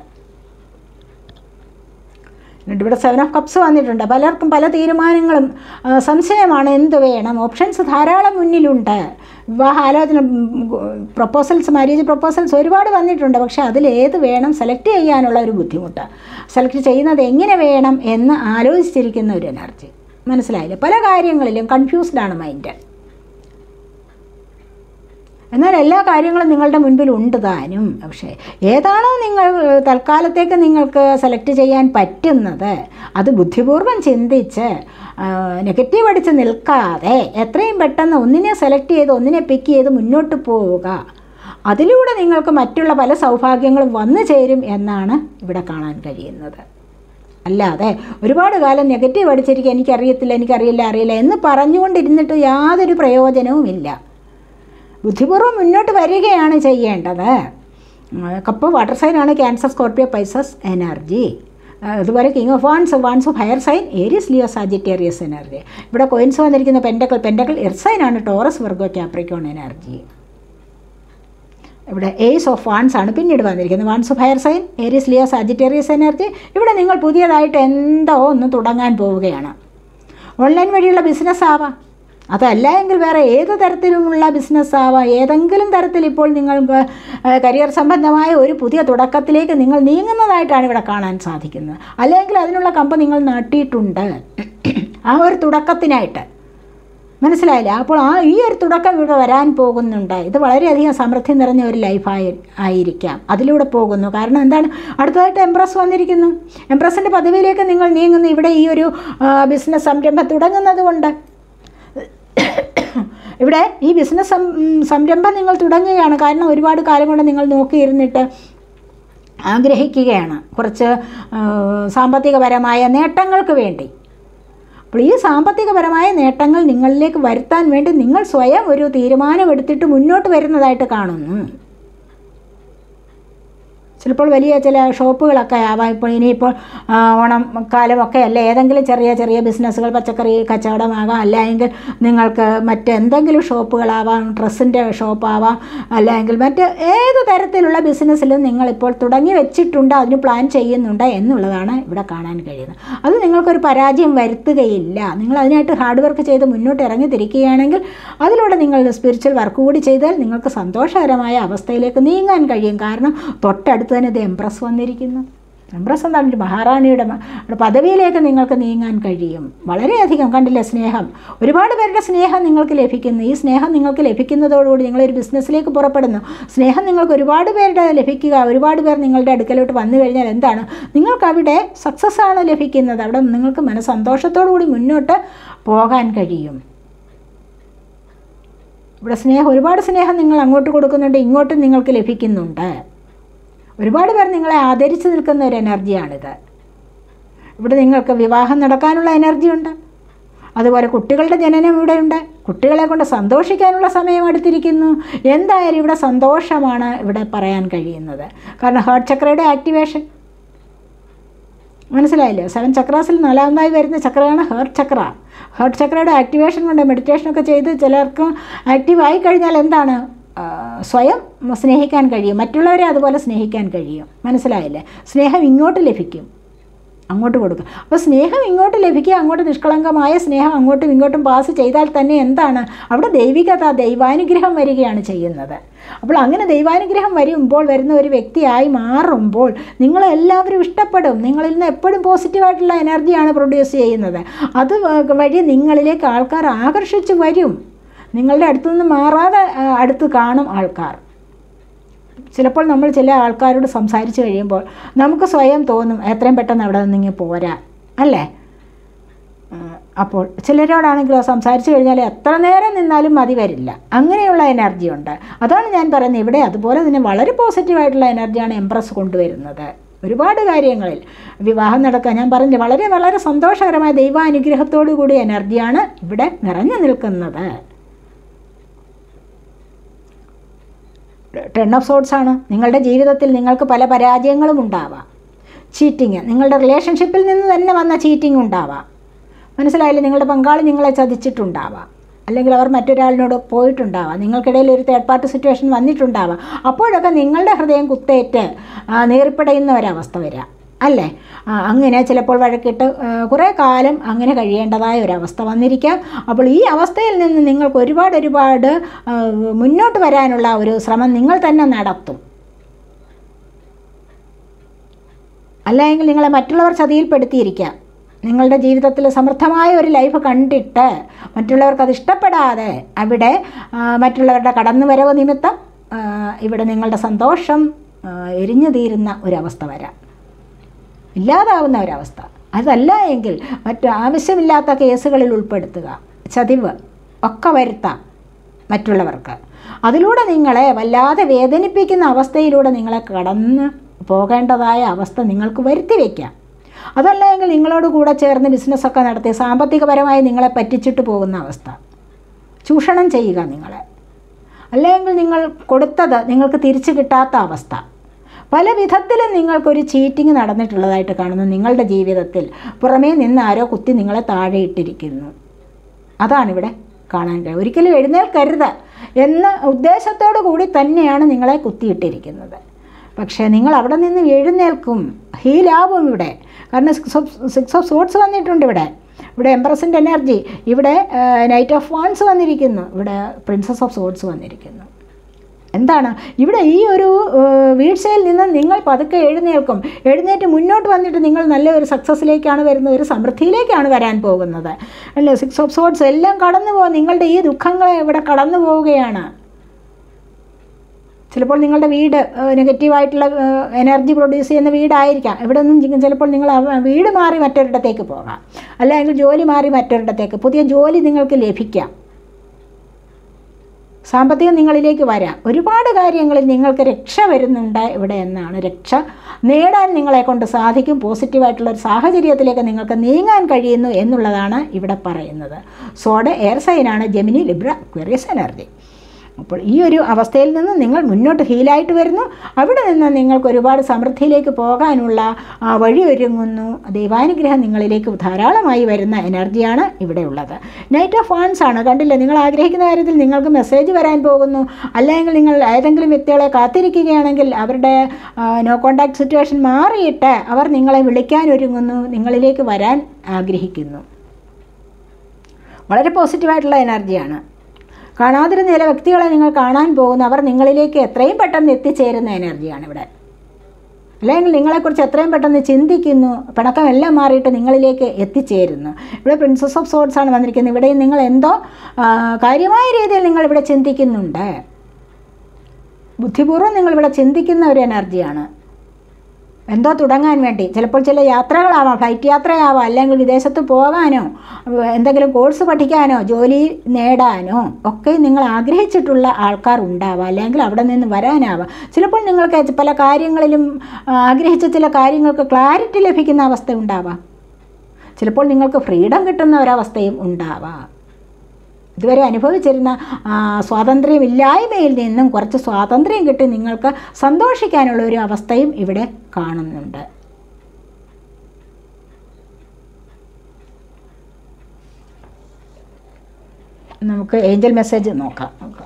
എന്നിട്ട് ഇവിടെ സെവൻ ഓഫ് കപ്സ് വന്നിട്ടുണ്ട് പലർക്കും പല തീരുമാനങ്ങളും ആ, സംശയമാണ് എന്ത് വേണം ഓപ്ഷൻസ് ധാരാളം മുന്നിലുണ്ട് വിവാഹാലോചന പ്രപ്പോസൽസ് മാരേജ് പ്രപ്പോസൽസ് ഒരുപാട് വന്നിട്ടുണ്ട് പക്ഷേ അതിലേത് വേണം സെലക്ട് ചെയ്യാനുള്ള ഒരു ബുദ്ധിമുട്ട് സെലക്ട് ചെയ്യുന്നത് എങ്ങനെ വേണം എന്ന് ആലോചിച്ചിരിക്കുന്ന ഒരു എനർജി മനസ്സിലായില്ലേ പല കാര്യങ്ങളിലും കൺഫ്യൂസ്ഡ് ആണ് മൈൻഡ് എന്നാൽ എല്ലാ കാര്യങ്ങളും നിങ്ങളുടെ മുൻപിൽ ഉണ്ട് താനും പക്ഷേ ഏതാണോ നിങ്ങൾ ഏഹ്, തൽക്കാലത്തേക്ക് നിങ്ങൾക്ക് സെലക്ട് ചെയ്യാൻ പറ്റുന്നത് അത് ബുദ്ധിപൂർവ്വം ചിന്തിച്ച് നെഗറ്റീവ് അടിച്ച് നിൽക്കാതെ എത്രയും പെട്ടെന്ന് ഒന്നിനെ സെലക്ട് ചെയ്ത് ഒന്നിനെ പിക്ക് ചെയ്ത് മുന്നോട്ട് പോവുക അതിലൂടെ നിങ്ങൾക്ക് മറ്റുള്ള പല സൗഭാഗ്യങ്ങളും വന്നു ചേരും എന്നാണ് ഇവിടെ കാണാൻ കഴിയുന്നത് അല്ലാതെ ഒരുപാട് കാലം നെഗറ്റീവ് അടിച്ചിരിക്കുക എനിക്കറിയത്തില്ല എനിക്കറിയില്ല അറിയില്ല എന്ന് പറഞ്ഞുകൊണ്ടിരുന്നിട്ട് യാതൊരു പ്രയോജനവുമില്ല ബുദ്ധിപൂർവ്വം മുന്നോട്ട് വരികയാണ് ചെയ്യേണ്ടത് ഉം, കപ്പ് വാട്ടർ സൈനാണ് ക്യാൻസർ സ്കോർപ്പിയോ പൈസസ് എനർജി അതുപോലെ king of wands wands of fire sign Aries Leo Sagittarius energy ഇവിടെ കോയിൻസ് വന്നിരിക്കുന്ന പെൻഡക്കൽ പെൻഡക്കൽ എർസൈനാണ് ടോറസ് വെർഗോ ക്യാപ്രിക്കോൺ എനർജി ഇവിടെ ഏസ് ഓഫ് വാൺസ് ആണ് പിന്നീട് വന്നിരിക്കുന്നത് wands of fire sign Aries Leo Sagittarius energy ഇവിടെ നിങ്ങൾ പുതിയതായിട്ട് എന്തോ ഒന്ന് തുടങ്ങാൻ പോവുകയാണ് ഓൺലൈൻ വഴിയുള്ള ബിസിനസ് ആവാം അതല്ല എങ്കിൽ വേറെ ഏത് തരത്തിലുമുള്ള ബിസിനസ് ആവാം ഏതെങ്കിലും തരത്തിൽ ഇപ്പോൾ നിങ്ങൾക്ക് കരിയർ സംബന്ധമായ ഒരു പുതിയ തുടക്കത്തിലേക്ക് നിങ്ങൾ നീങ്ങുന്നതായിട്ടാണ് ഇവിടെ കാണാൻ സാധിക്കുന്നത് അല്ലെങ്കിൽ അതിനുള്ള കമ്പ് നിങ്ങൾ നാട്ടിയിട്ടുണ്ട് ആ ഒരു തുടക്കത്തിനായിട്ട് മനസ്സിലായില്ല അപ്പോൾ ആ ഈ ഒരു തുടക്കം ഇവിടെ വരാൻ പോകുന്നുണ്ട് ഇത് വളരെയധികം സമൃദ്ധി നിറഞ്ഞ ഒരു ലൈഫായി ആയിരിക്കാം അതിലൂടെ പോകുന്നു കാരണം എന്താണ് അടുത്തതായിട്ട് എംപ്രസ് വന്നിരിക്കുന്നു എംപ്രസിൻ്റെ പദവിയിലേക്ക് നിങ്ങൾ നീങ്ങുന്നു ഇവിടെ ഈ ഒരു ബിസിനസ് സംരംഭം തുടങ്ങുന്നത് കൊണ്ട് ഇവിടെ ഈ ബിസിനസ് സംരംഭം നിങ്ങൾ തുടങ്ങുകയാണ് കാരണം ഒരുപാട് കാലം കൊണ്ട് നിങ്ങൾ നോക്കിയിരുന്നിട്ട് ആഗ്രഹിക്കുകയാണ് കുറച്ച് സാമ്പത്തികപരമായ നേട്ടങ്ങൾക്ക് വേണ്ടി അപ്പോൾ ഈ സാമ്പത്തികപരമായ നേട്ടങ്ങൾ നിങ്ങളിലേക്ക് വരുത്താൻ വേണ്ടി നിങ്ങൾ സ്വയം ഒരു തീരുമാനമെടുത്തിട്ട് മുന്നോട്ട് വരുന്നതായിട്ട് കാണുന്നു ചിലപ്പോൾ വലിയ ചില ഷോപ്പുകളൊക്കെ ആവാം ഇപ്പോൾ ഇനിയിപ്പോൾ ഓണം കാലമൊക്കെ അല്ല ഏതെങ്കിലും ചെറിയ ചെറിയ ബിസിനസ്സുകൾ പച്ചക്കറി കച്ചവടമാകാം അല്ലെങ്കിൽ നിങ്ങൾക്ക് മറ്റെന്തെങ്കിലും ഷോപ്പുകളാവാം ഡ്രസ്സിൻ്റെ ഷോപ്പാവാം അല്ലെങ്കിൽ മറ്റ് ഏത് തരത്തിലുള്ള ബിസിനസ്സിലും നിങ്ങളിപ്പോൾ തുടങ്ങി വെച്ചിട്ടുണ്ട് അതിന് പ്ലാൻ ചെയ്യുന്നുണ്ട് എന്നുള്ളതാണ് ഇവിടെ കാണാൻ കഴിയുന്നത് അത് നിങ്ങൾക്കൊരു പരാജയം വരുത്തുകയില്ല നിങ്ങൾ അതിനായിട്ട് ഹാർഡ് വർക്ക് ചെയ്ത് മുന്നോട്ട് ഇറങ്ങി തിരിക്കുകയാണെങ്കിൽ അതിലൂടെ നിങ്ങൾ സ്പിരിച്വൽ വർക്ക് കൂടി ചെയ്താൽ നിങ്ങൾക്ക് സന്തോഷകരമായ അവസ്ഥയിലേക്ക് നീങ്ങാൻ കഴിയും കാരണം തൊട്ടടുത്ത് തന്നെ ഇത് എംപ്രസ് വന്നിരിക്കുന്നു എംപ്രസ് എന്താണ് ഒരു മഹാറാണിയുടെ പദവിയിലേക്ക് നിങ്ങൾക്ക് നീങ്ങാൻ കഴിയും വളരെയധികം കണ്ടില്ലേ സ്നേഹം ഒരുപാട് പേരുടെ സ്നേഹം നിങ്ങൾക്ക് ലഭിക്കുന്നു ഈ സ്നേഹം നിങ്ങൾക്ക് ലഭിക്കുന്നതോടുകൂടി നിങ്ങളൊരു ബിസിനസ്സിലേക്ക് പുറപ്പെടുന്നു സ്നേഹം നിങ്ങൾക്ക് ഒരുപാട് പേരുടെ ലഭിക്കുക ഒരുപാട് പേർ നിങ്ങളുടെ അടുക്കലോട്ട് വന്നു കഴിഞ്ഞാൽ എന്താണ് നിങ്ങൾക്ക് അവിടെ സക്സസ് ആണ് ലഭിക്കുന്നത് അവിടെ നിങ്ങൾക്ക് മനസ്സന്തോഷത്തോടു കൂടി മുന്നോട്ട് പോകാൻ കഴിയും ഇവിടെ സ്നേഹം ഒരുപാട് സ്നേഹം നിങ്ങൾ അങ്ങോട്ട് കൊടുക്കുന്നുണ്ട് ഇങ്ങോട്ടും നിങ്ങൾക്ക് ലഭിക്കുന്നുണ്ട് ഒരുപാട് പേർ നിങ്ങളെ ആദരിച്ച് നിൽക്കുന്ന ഒരു എനർജിയാണിത് ഇവിടെ നിങ്ങൾക്ക് വിവാഹം നടക്കാനുള്ള എനർജിയുണ്ട് അതുപോലെ കുട്ടികളുടെ ജനനം ഇവിടെയുണ്ട് കുട്ടികളെ കൊണ്ട് സന്തോഷിക്കാനുള്ള സമയം അടുത്തിരിക്കുന്നു എന്തായാലും ഇവിടെ സന്തോഷമാണ് ഇവിടെ പറയാൻ കഴിയുന്നത് കാരണം ഹാർട്ട് ചക്രയുടെ ആക്ടിവേഷൻ മനസ്സിലായില്ലേ സെവൻ ചക്രാസിൽ നാലാമതായി വരുന്ന ചക്രയാണ് ഹേർട്ട് ചക്ര ഹേർട്ട് ചക്രയുടെ ആക്ടിവേഷൻ കൊണ്ട് മെഡിറ്റേഷനൊക്കെ ചെയ്ത് ചിലർക്ക് ആക്റ്റീവായി കഴിഞ്ഞാൽ എന്താണ് സ്വയം സ്നേഹിക്കാൻ കഴിയും മറ്റുള്ളവരെ അതുപോലെ സ്നേഹിക്കാൻ കഴിയും മനസ്സിലായില്ലേ സ്നേഹം ഇങ്ങോട്ട് ലഭിക്കും അങ്ങോട്ട് കൊടുക്കുക അപ്പോൾ സ്നേഹം ഇങ്ങോട്ട് ലഭിക്കുക അങ്ങോട്ട് നിഷ്കളങ്കമായ സ്നേഹം അങ്ങോട്ടും ഇങ്ങോട്ടും പാസ് ചെയ്താൽ തന്നെ എന്താണ് അവിടെ ദൈവികത ദൈവാനുഗ്രഹം വരികയാണ് ചെയ്യുന്നത് അപ്പോൾ അങ്ങനെ ദൈവാനുഗ്രഹം വരുമ്പോൾ വരുന്ന ഒരു വ്യക്തിയായി മാറുമ്പോൾ നിങ്ങളെല്ലാവരും ഇഷ്ടപ്പെടും നിങ്ങളിൽ നിന്ന് എപ്പോഴും പോസിറ്റീവായിട്ടുള്ള എനർജിയാണ് പ്രൊഡ്യൂസ് ചെയ്യുന്നത് അത് വഴി നിങ്ങളിലേക്ക് ആൾക്കാർ ആകർഷിച്ച് വരും നിങ്ങളുടെ അടുത്തു നിന്ന് മാറാതെ അടുത്ത് കാണും ആൾക്കാർ ചിലപ്പോൾ നമ്മൾ ചില ആൾക്കാരോട് സംസാരിച്ച് കഴിയുമ്പോൾ നമുക്ക് സ്വയം തോന്നും എത്രയും പെട്ടെന്ന് അവിടെ നിന്നിങ്ങ് പോരാ അല്ലേ അപ്പോൾ ചിലരോടാണെങ്കിലോ സംസാരിച്ച് കഴിഞ്ഞാൽ എത്ര നേരം നിന്നാലും മതി വരില്ല അങ്ങനെയുള്ള എനർജി ഉണ്ട് അതാണ് ഞാൻ പറയുന്നത് ഇവിടെ അതുപോലെ തന്നെ വളരെ പോസിറ്റീവായിട്ടുള്ള എനർജിയാണ് എംപ്രസ് കൊണ്ടുവരുന്നത് ഒരുപാട് കാര്യങ്ങളിൽ വിവാഹം നടക്കാൻ ഞാൻ പറഞ്ഞു വളരെ വളരെ സന്തോഷകരമായ ദൈവാനുഗ്രഹത്തോടു കൂടിയ എനർജിയാണ് ഇവിടെ നിറഞ്ഞു നിൽക്കുന്നത് ടെൺ ഓഫ് സോട്ട്സ് ആണ് നിങ്ങളുടെ ജീവിതത്തിൽ നിങ്ങൾക്ക് പല പരാജയങ്ങളും ഉണ്ടാവാം ചീറ്റിങ് നിങ്ങളുടെ റിലേഷൻഷിപ്പിൽ നിന്ന് തന്നെ വന്ന ചീറ്റിംഗ് ഉണ്ടാവാം മനസ്സിലായില്ലേ നിങ്ങളുടെ പങ്കാളി നിങ്ങളെ ചതിച്ചിട്ടുണ്ടാവാം അല്ലെങ്കിൽ അവർ മറ്റൊരാളിനോട് പോയിട്ടുണ്ടാവാം നിങ്ങൾക്കിടയിൽ ഒരു തേർഡ് പാർട്ടി സിറ്റുവേഷൻ വന്നിട്ടുണ്ടാവാം അപ്പോഴൊക്കെ നിങ്ങളുടെ ഹൃദയം കുത്തേറ്റ് നേറിപ്പടയുന്ന ഒരവസ്ഥ വരാം അല്ലേ അങ്ങനെ ചിലപ്പോൾ വഴക്കിട്ട് കുറേ കാലം അങ്ങനെ കഴിയേണ്ടതായ ഒരവസ്ഥ വന്നിരിക്കാം അപ്പോൾ ഈ അവസ്ഥയിൽ നിന്ന് നിങ്ങൾക്ക് ഒരുപാട് ഒരുപാട് മുന്നോട്ട് വരാനുള്ള ഒരു ശ്രമം നിങ്ങൾ തന്നെ നടത്തും അല്ലെങ്കിൽ നിങ്ങളെ മറ്റുള്ളവർ ചതിയിൽപ്പെടുത്തിയിരിക്കാം നിങ്ങളുടെ ജീവിതത്തിൽ സമൃദ്ധമായ ഒരു ലൈഫ് കണ്ടിട്ട് മറ്റുള്ളവർക്ക് അത് ഇഷ്ടപ്പെടാതെ അവിടെ മറ്റുള്ളവരുടെ കടന്നുവരവ് നിമിത്തം ഇവിടെ നിങ്ങളുടെ സന്തോഷം എരിഞ്ഞു തീരുന്ന ഒരവസ്ഥ വരാം ഇല്ലാതാവുന്ന ഒരവസ്ഥ അതല്ല എങ്കിൽ മറ്റു ആവശ്യമില്ലാത്ത കേസുകളിൽ ഉൾപ്പെടുത്തുക ചതിവ് ഒക്കെ വരുത്താം മറ്റുള്ളവർക്ക് അതിലൂടെ നിങ്ങളെ വല്ലാതെ വേദനിപ്പിക്കുന്ന അവസ്ഥയിലൂടെ നിങ്ങളെ കടന്ന് പോകേണ്ടതായ അവസ്ഥ നിങ്ങൾക്ക് വരുത്തി വയ്ക്കാം അതല്ല എങ്കിൽ നിങ്ങളോട് കൂടെ ചേർന്ന് ബിസിനസ്സൊക്കെ നടത്തി സാമ്പത്തികപരമായി നിങ്ങളെ പറ്റിച്ചിട്ട് പോകുന്ന അവസ്ഥ ചൂഷണം ചെയ്യുക നിങ്ങളെ അല്ലെങ്കിൽ നിങ്ങൾ കൊടുത്തത് നിങ്ങൾക്ക് തിരിച്ചു കിട്ടാത്ത അവസ്ഥ പല വിധത്തിലും നിങ്ങൾക്കൊരു ചീറ്റിംഗ് നടന്നിട്ടുള്ളതായിട്ട് കാണുന്നു നിങ്ങളുടെ ജീവിതത്തിൽ പുറമേ നിന്ന് ആരോ കുത്തി നിങ്ങളെ താഴെ ഇട്ടിരിക്കുന്നു അതാണിവിടെ കാണാൻ കഴിയും ഒരിക്കലും എഴുന്നേൽക്കരുത് എന്ന ഉദ്ദേശത്തോടു കൂടി തന്നെയാണ് നിങ്ങളെ കുത്തിയിട്ടിരിക്കുന്നത് പക്ഷേ നിങ്ങൾ അവിടെ നിന്ന് എഴുന്നേൽക്കും ഹീലാവും ഇവിടെ കാരണം six of six of swords വന്നിട്ടുണ്ട് ഇവിടെ ഇവിടെ എംപ്രസിൻ്റെ എനർജി ഇവിടെ നൈറ്റ് ഓഫ് വാൺസ് വന്നിരിക്കുന്നു ഇവിടെ പ്രിൻസസ് ഓഫ് സോട്ട്സ് വന്നിരിക്കുന്നു എന്താണ് ഇവിടെ ഈ ഒരു ഏഹ്, വീഴ്ചയിൽ നിന്ന് നിങ്ങൾ പതുക്കെ എഴുന്നേൽക്കും എഴുന്നേറ്റ് മുന്നോട്ട് വന്നിട്ട് നിങ്ങൾ നല്ല ഒരു സക്സസ്സിലേക്കാണ് വരുന്നത് ഒരു സമൃദ്ധിയിലേക്കാണ് വരാൻ പോകുന്നത് അല്ലേ സിക്സ് ഓഫ് സോട്ട്സ് എല്ലാം കടന്നു പോകും നിങ്ങളുടെ ഈ ദുഃഖങ്ങൾ ഇവിടെ കടന്നു പോവുകയാണ് ചിലപ്പോൾ നിങ്ങളുടെ വീട് നെഗറ്റീവായിട്ടുള്ള എനർജി പ്രൊഡ്യൂസ് ചെയ്യുന്ന വീടായിരിക്കാം ഇവിടെ നിന്നും ചിലപ്പോൾ നിങ്ങൾ ആ വീട് മാറി മറ്റൊരിടത്തേക്ക് പോകാം അല്ലെങ്കിൽ ജോലി മാറി മറ്റൊരിടത്തേക്ക് പുതിയ ജോലി നിങ്ങൾക്ക് ലഭിക്കാം സാമ്പത്തികം നിങ്ങളിലേക്ക് വരാം ഒരുപാട് കാര്യങ്ങളിൽ നിങ്ങൾക്ക് രക്ഷ വരുന്നുണ്ട് ഇവിടെ എന്നാണ് രക്ഷ നേടാൻ നിങ്ങളെ കൊണ്ട് സാധിക്കും പോസിറ്റീവായിട്ടുള്ള ഒരു സാഹചര്യത്തിലേക്ക് നിങ്ങൾക്ക് നീങ്ങാൻ കഴിയുന്നു എന്നുള്ളതാണ് ഇവിടെ പറയുന്നത് സോഡ് എയർ സൈനാണ് ജെമിനി ലിബ്ര ക്വറിയസ് എനർജി അപ്പോൾ ഈ ഒരു അവസ്ഥയിൽ നിന്ന് നിങ്ങൾ മുന്നോട്ട് ഹീലായിട്ട് വരുന്നു അവിടെ നിന്ന് നിങ്ങൾക്ക് ഒരുപാട് സമൃദ്ധിയിലേക്ക് പോകാനുള്ള ആ, വഴി ഒരുങ്ങുന്നു ദൈവാനുഗ്രഹം നിങ്ങളിലേക്ക് ധാരാളമായി വരുന്ന എനർജിയാണ് ഇവിടെ ഉള്ളത് നൈറ്റ് ഓഫ് വാൺസ് ആണ് കണ്ടില്ലേ നിങ്ങൾ ആഗ്രഹിക്കുന്ന കാര്യത്തിൽ നിങ്ങൾക്ക് മെസ്സേജ് വരാൻ പോകുന്നു അല്ലെങ്കിൽ നിങ്ങൾ ഏതെങ്കിലും വ്യക്തികളെ കാത്തിരിക്കുകയാണെങ്കിൽ അവരുടെ നോ കോണ്ടാക്ട് സിറ്റുവേഷൻ മാറിയിട്ട് അവർ നിങ്ങളെ വിളിക്കാൻ ഒരുങ്ങുന്നു നിങ്ങളിലേക്ക് വരാൻ ആഗ്രഹിക്കുന്നു വളരെ പോസിറ്റീവായിട്ടുള്ള എനർജിയാണ് കാണാതിരുന്ന ചില വ്യക്തികളെ നിങ്ങൾ കാണാൻ പോകുന്നു അവർ നിങ്ങളിലേക്ക് എത്രയും പെട്ടെന്ന് എത്തിച്ചേരുന്ന എനർജിയാണ് ഇവിടെ അല്ലെങ്കിൽ നിങ്ങളെക്കുറിച്ച് എത്രയും പെട്ടെന്ന് ചിന്തിക്കുന്നു പിണക്കമെല്ലാം മാറിയിട്ട് നിങ്ങളിലേക്ക് എത്തിച്ചേരുന്നു ഇവിടെ പ്രിൻസസ് ഓഫ് സോഡ്സ് ആണ് വന്നിരിക്കുന്നത് ഇവിടെ നിങ്ങൾ എന്തോ ആ, കാര്യമായ രീതിയിൽ നിങ്ങൾ ഇവിടെ ചിന്തിക്കുന്നുണ്ട് ബുദ്ധിപൂർവ്വം നിങ്ങളിവിടെ ചിന്തിക്കുന്ന ഒരു എനർജിയാണ് എന്തോ തുടങ്ങാൻ വേണ്ടി ചിലപ്പോൾ ചില യാത്രകളാവാം ഫ്ലൈറ്റ് യാത്രയാവാം അല്ലെങ്കിൽ വിദേശത്ത് പോകാനോ എന്തെങ്കിലും കോഴ്സ് പഠിക്കാനോ ജോലി നേടാനോ ഒക്കെ നിങ്ങൾ ആഗ്രഹിച്ചിട്ടുള്ള ആൾക്കാർ ഉണ്ടാവാം അല്ലെങ്കിൽ അവിടെ നിന്ന് വരാനാവാം ചിലപ്പോൾ നിങ്ങൾക്ക് പല കാര്യങ്ങളിലും ആ, ആഗ്രഹിച്ച ചില കാര്യങ്ങൾക്ക് ക്ലാരിറ്റി ലഭിക്കുന്ന അവസ്ഥ ഉണ്ടാവാം ചിലപ്പോൾ നിങ്ങൾക്ക് ഫ്രീഡം കിട്ടുന്ന ഒരവസ്ഥയും ഉണ്ടാവാം ഇതുവരെ അനുഭവിച്ചിരുന്ന ആ, സ്വാതന്ത്ര്യമില്ലായ്മയിൽ നിന്നും കുറച്ച് സ്വാതന്ത്ര്യം കിട്ടി നിങ്ങൾക്ക് സന്തോഷിക്കാനുള്ള ഒരു അവസ്ഥയും ഇവിടെ കാണുന്നുണ്ട് നമുക്ക് ഏഞ്ചൽ മെസ്സേജ് നോക്കാം നോക്കാം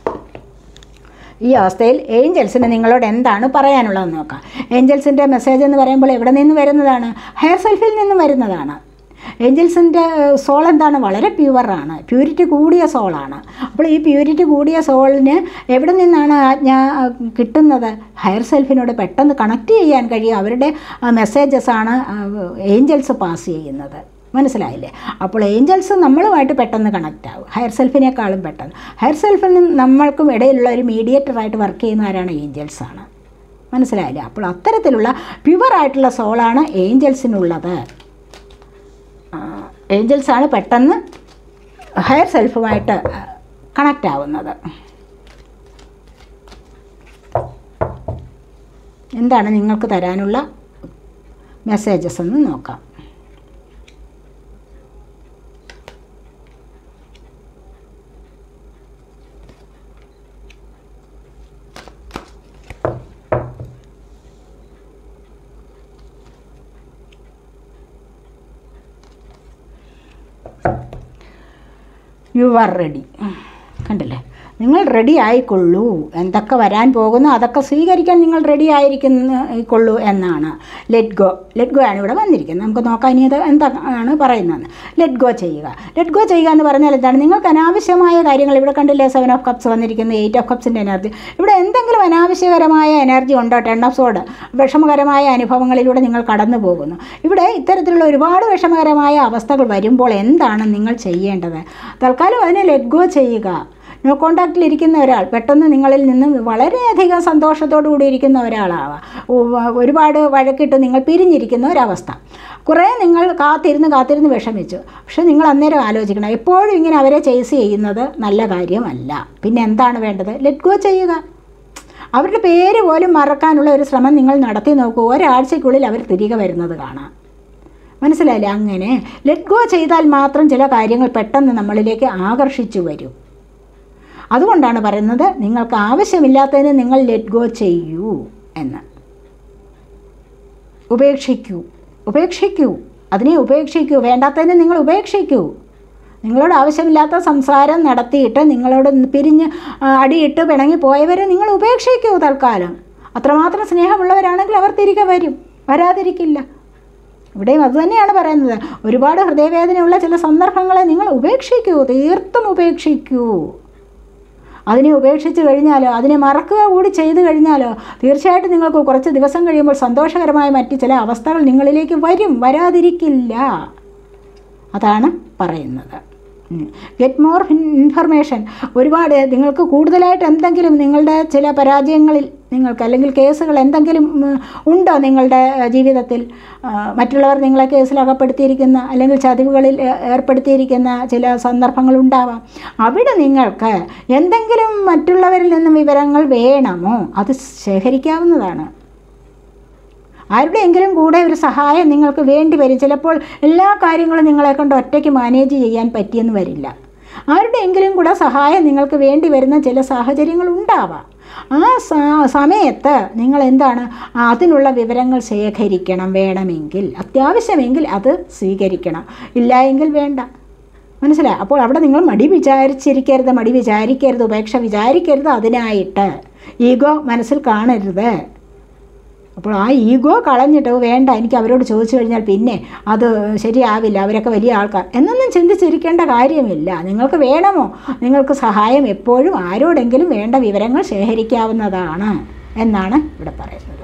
ഈ അവസ്ഥയിൽ ഏഞ്ചൽസിന് നിങ്ങളോട് എന്താണ് പറയാനുള്ളതെന്ന് നോക്കാം ഏഞ്ചൽസിൻ്റെ മെസ്സേജ് എന്ന് പറയുമ്പോൾ എവിടെ നിന്ന് വരുന്നതാണ് ഹെയർ സെൽഫിൽ നിന്ന് വരുന്നതാണ് ഏഞ്ചൽസിൻ്റെ സോൾ എന്താണ് വളരെ പ്യുവറാണ് പ്യൂരിറ്റി കൂടിയ സോളാണ് അപ്പോൾ ഈ പ്യൂരിറ്റി കൂടിയ സോളിന് എവിടെ നിന്നാണ് ആജ്ഞ ആ, കിട്ടുന്നത് ഹയർ സെൽഫിനോട് പെട്ടെന്ന് കണക്ട് ചെയ്യാൻ കഴിയും അവരുടെ മെസ്സേജസ് ആണ് ഏഞ്ചൽസ് പാസ് ചെയ്യുന്നത് മനസ്സിലായില്ലേ അപ്പോൾ ഏഞ്ചൽസ് നമ്മളുമായിട്ട് പെട്ടെന്ന് കണക്റ്റ് ആവും ഹയർ സെൽഫിനേക്കാളും പെട്ടെന്ന് ഹയർ സെൽഫിനും നമ്മൾക്കും ഇടയിലുള്ള ഒരു മീഡിയേറ്ററായിട്ട് വർക്ക് ചെയ്യുന്നവരാണ് ഏഞ്ചൽസ് ആണ് മനസ്സിലായില്ലേ അപ്പോൾ അത്തരത്തിലുള്ള പ്യുവറായിട്ടുള്ള സോളാണ് ഏഞ്ചൽസിനുള്ളത് ഏഞ്ചൽസ് ആണ് പെട്ടെന്ന് ഹയർ സെൽഫുമായിട്ട് കണക്റ്റ് ആവുന്നത് എന്താണ് നിങ്ങൾക്ക് തരാനുള്ള മെസ്സേജസ് എന്ന് നോക്കാം യു ആർ റെഡി കണ്ടില്ലേ നിങ്ങൾ റെഡി ആയിക്കൊള്ളൂ എന്തൊക്കെ വരാൻ പോകുന്നു അതൊക്കെ സ്വീകരിക്കാൻ നിങ്ങൾ റെഡി ആയിരിക്കൊള്ളൂ എന്നാണ് ലെറ്റ് ഗോ ലെറ്റ് ഗോ ആണ് ഇവിടെ വന്നിരിക്കുന്നത് നമുക്ക് നോക്കാം ഇനി അത് എന്താണ് പറയുന്നത് ലെറ്റ് ഗോ ചെയ്യുക ലെറ്റ് ഗോ ചെയ്യുക എന്ന് പറഞ്ഞാൽ എന്താണ് നിങ്ങൾക്ക് അനാവശ്യമായ കാര്യങ്ങൾ ഇവിടെ കണ്ടില്ലേ സെവൻ ഓഫ് കപ്സ് വന്നിരിക്കുന്നത് എയ്റ്റ് ഓഫ് കപ്സിൻ്റെ എനർജി ഇവിടെ എന്തെങ്കിലും അനാവശ്യകരമായ എനർജി ഉണ്ടോ ടെൻ ഓഫ് സോഡ് വിഷമകരമായ അനുഭവങ്ങളിലൂടെ നിങ്ങൾ കടന്നു പോകുന്നു ഇവിടെ ഇത്തരത്തിലുള്ള ഒരുപാട് വിഷമകരമായ അവസ്ഥകൾ വരുമ്പോൾ എന്താണ് നിങ്ങൾ ചെയ്യേണ്ടത് തൽക്കാലം അതിനെ ലെറ്റ് ഗോ ചെയ്യുക നോ കോണ്ടാക്റ്റിൽ ഇരിക്കുന്ന ഒരാൾ പെട്ടെന്ന് നിങ്ങളിൽ നിന്നും വളരെയധികം സന്തോഷത്തോടു കൂടി ഇരിക്കുന്ന ഒരാളാവാം ഉവ്വ- ഒരുപാട് വഴക്കിട്ട് നിങ്ങൾ പിരിഞ്ഞിരിക്കുന്ന ഒരവസ്ഥ കുറേ നിങ്ങൾ കാത്തിരുന്ന് കാത്തിരുന്ന് വിഷമിച്ചു പക്ഷെ നിങ്ങൾ അന്നേരം ആലോചിക്കണം എപ്പോഴും ഇങ്ങനെ അവരെ ചേസ് ചെയ്യുന്നത് നല്ല കാര്യമല്ല പിന്നെ എന്താണ് വേണ്ടത് ലെറ്റ് ഗോ ചെയ്യുക അവരുടെ പേര് പോലും മറക്കാനുള്ള ഒരു ശ്രമം നിങ്ങൾ നടത്തി നോക്കൂ ഒരാഴ്ചയ്ക്കുള്ളിൽ അവർ തിരികെ വരുന്നത് കാണാം മനസ്സിലായില്ലേ അങ്ങനെ ലെറ്റ് ഗോ ചെയ്താൽ മാത്രം ചില കാര്യങ്ങൾ പെട്ടെന്ന് നമ്മളിലേക്ക് ആകർഷിച്ചു വരും അതുകൊണ്ടാണ് പറയുന്നത് നിങ്ങൾക്ക് ആവശ്യമില്ലാത്തതിന് നിങ്ങൾ ലെറ്റ് ഗോ ചെയ്യൂ എന്ന് ഉപേക്ഷിക്കൂ ഉപേക്ഷിക്കൂ അതിനെ ഉപേക്ഷിക്കൂ വേണ്ടാത്തതിനെ നിങ്ങൾ ഉപേക്ഷിക്കൂ നിങ്ങളോട് ആവശ്യമില്ലാത്ത സംസാരം നടത്തിയിട്ട് നിങ്ങളോട് പിരിഞ്ഞ് ആ, അടിയിട്ട് പിണങ്ങി പോയവരെ നിങ്ങൾ ഉപേക്ഷിക്കൂ തൽക്കാലം അത്രമാത്രം സ്നേഹമുള്ളവരാണെങ്കിൽ അവർ തിരികെ വരും വരാതിരിക്കില്ല ഇവിടെയും അതുതന്നെയാണ് പറയുന്നത് ഒരുപാട് ഹൃദയവേദനയുള്ള ചില സന്ദർഭങ്ങളെ നിങ്ങൾ ഉപേക്ഷിക്കൂ തീർത്തും ഉപേക്ഷിക്കൂ അതിനെ ഉപേക്ഷിച്ച് കഴിഞ്ഞാലോ അതിനെ മറക്കുക കൂടി ചെയ്തു കഴിഞ്ഞാലോ തീർച്ചയായിട്ടും നിങ്ങൾക്ക് കുറച്ച് ദിവസം കഴിയുമ്പോൾ സന്തോഷകരമായ മറ്റ് ചില അവസ്ഥകൾ നിങ്ങളിലേക്ക് വരും വരാതിരിക്കില്ല അതാണ് പറയുന്നത് ഗെറ്റ് മോർ ഇൻഫർമേഷൻ ഒരുപാട് നിങ്ങൾക്ക് കൂടുതലായിട്ട് എന്തെങ്കിലും നിങ്ങളുടെ ചില പരാജയങ്ങളിൽ നിങ്ങൾക്ക് അല്ലെങ്കിൽ കേസുകൾ എന്തെങ്കിലും ഉം, ഉണ്ടോ നിങ്ങളുടെ ഏഹ്, ജീവിതത്തിൽ ആ, മറ്റുള്ളവർ നിങ്ങളെ കേസിൽ അകപ്പെടുത്തിയിരിക്കുന്ന അല്ലെങ്കിൽ ചതിവുകളിൽ ഏ- ഏർപ്പെടുത്തിയിരിക്കുന്ന ചില സന്ദർഭങ്ങൾ ഉണ്ടാവാം അവിടെ നിങ്ങൾക്ക് എന്തെങ്കിലും മറ്റുള്ളവരിൽ നിന്നും വിവരങ്ങൾ വേണമോ അത് ശേഖരിക്കാവുന്നതാണ് ആരുടെയെങ്കിലും കൂടെ ഒരു സഹായം നിങ്ങൾക്ക് വേണ്ടി വരും ചിലപ്പോൾ എല്ലാ കാര്യങ്ങളും നിങ്ങളെ കൊണ്ട് ഒറ്റയ്ക്ക് മാനേജ് ചെയ്യാൻ പറ്റിയെന്ന് വരില്ല ആരുടെയെങ്കിലും കൂടെ സഹായം നിങ്ങൾക്ക് വേണ്ടി വരുന്ന ചില സാഹചര്യങ്ങൾ ഉണ്ടാവാം ആ സ- സമയത്ത് നിങ്ങൾ എന്താണ് അതിനുള്ള വിവരങ്ങൾ ശേഖരിക്കണം വേണമെങ്കിൽ അത്യാവശ്യമെങ്കിൽ അത് സ്വീകരിക്കണം ഇല്ല എങ്കിൽ വേണ്ട മനസ്സിലായി അപ്പോൾ അവിടെ നിങ്ങൾ മടി വിചാരിച്ചിരിക്കരുത് മടി വിചാരിക്കരുത് ഉപേക്ഷ വിചാരിക്കരുത് അതിനായിട്ട് ഈഗോ മനസ്സിൽ കാണരുത് അപ്പോൾ ആ ഈഗോ കളഞ്ഞിട്ട് "ഓ, വേണ്ട എനിക്ക് അവരോട് ചോദിച്ചു കഴിഞ്ഞാൽ പിന്നെ അത് ശരിയാവില്ല അവരൊക്കെ വലിയ ആൾക്കാർ എന്നൊന്നും ചിന്തിച്ചിരിക്കേണ്ട കാര്യമില്ല നിങ്ങൾക്ക് വേണമോ നിങ്ങൾക്ക് സഹായം എപ്പോഴും ആരോടെങ്കിലും വേണ്ട വിവരങ്ങൾ ശേഖരിക്കാവുന്നതാണ് എന്നാണ് ഇവിടെ പറയുന്നത്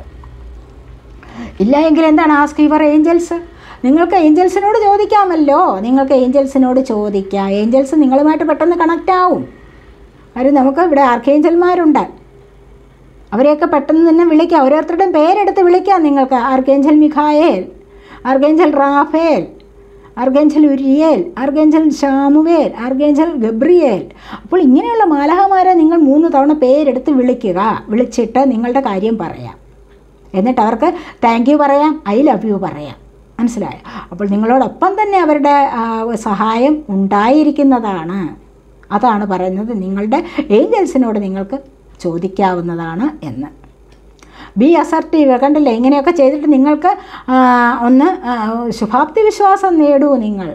ഇല്ല എങ്കിൽ എന്താണ് ആസ്ക് യുവർ ഏഞ്ചൽസ് നിങ്ങൾക്ക് ഏഞ്ചൽസിനോട് ചോദിക്കാമല്ലോ നിങ്ങൾക്ക് ഏഞ്ചൽസിനോട് ചോദിക്കാം ഏഞ്ചൽസ് നിങ്ങളുമായിട്ട് പെട്ടെന്ന് കണക്റ്റ് ആവും അത് നമുക്ക് ഇവിടെ ആർക്കേഞ്ചൽമാരുണ്ട് അവരെയൊക്കെ പെട്ടെന്ന് തന്നെ വിളിക്കാം ഓരോരുത്തരുടെയും പേരെടുത്ത് വിളിക്കാം നിങ്ങൾക്ക് archangel Michael archangel Raphael archangel Uriel archangel Chamuel archangel Gabriel അപ്പോൾ ഇങ്ങനെയുള്ള മാലഹമാരെ നിങ്ങൾ മൂന്ന് തവണ പേരെടുത്ത് വിളിക്കുക വിളിച്ചിട്ട് നിങ്ങളുടെ കാര്യം പറയാം എന്നിട്ട് അവർക്ക് താങ്ക് യു പറയാം ഐ ലവ് യു പറയാം മനസ്സിലായോ അപ്പോൾ നിങ്ങളോടൊപ്പം തന്നെ അവരുടെ ആ, സഹായം ഉണ്ടായിരിക്കുന്നതാണ് അതാണ് പറയുന്നത് നിങ്ങളുടെ ഏഞ്ചൽസിനോട് നിങ്ങൾക്ക് ചോദിക്കാവുന്നതാണ് എന്ന് ബി അസർട്ടീവ് കണ്ടില്ലേ ഇങ്ങനെയൊക്കെ ചെയ്തിട്ട് നിങ്ങൾക്ക് ആ, ഒന്ന് ആ, ശുഭാപ്തി വിശ്വാസം നേടൂ നിങ്ങൾ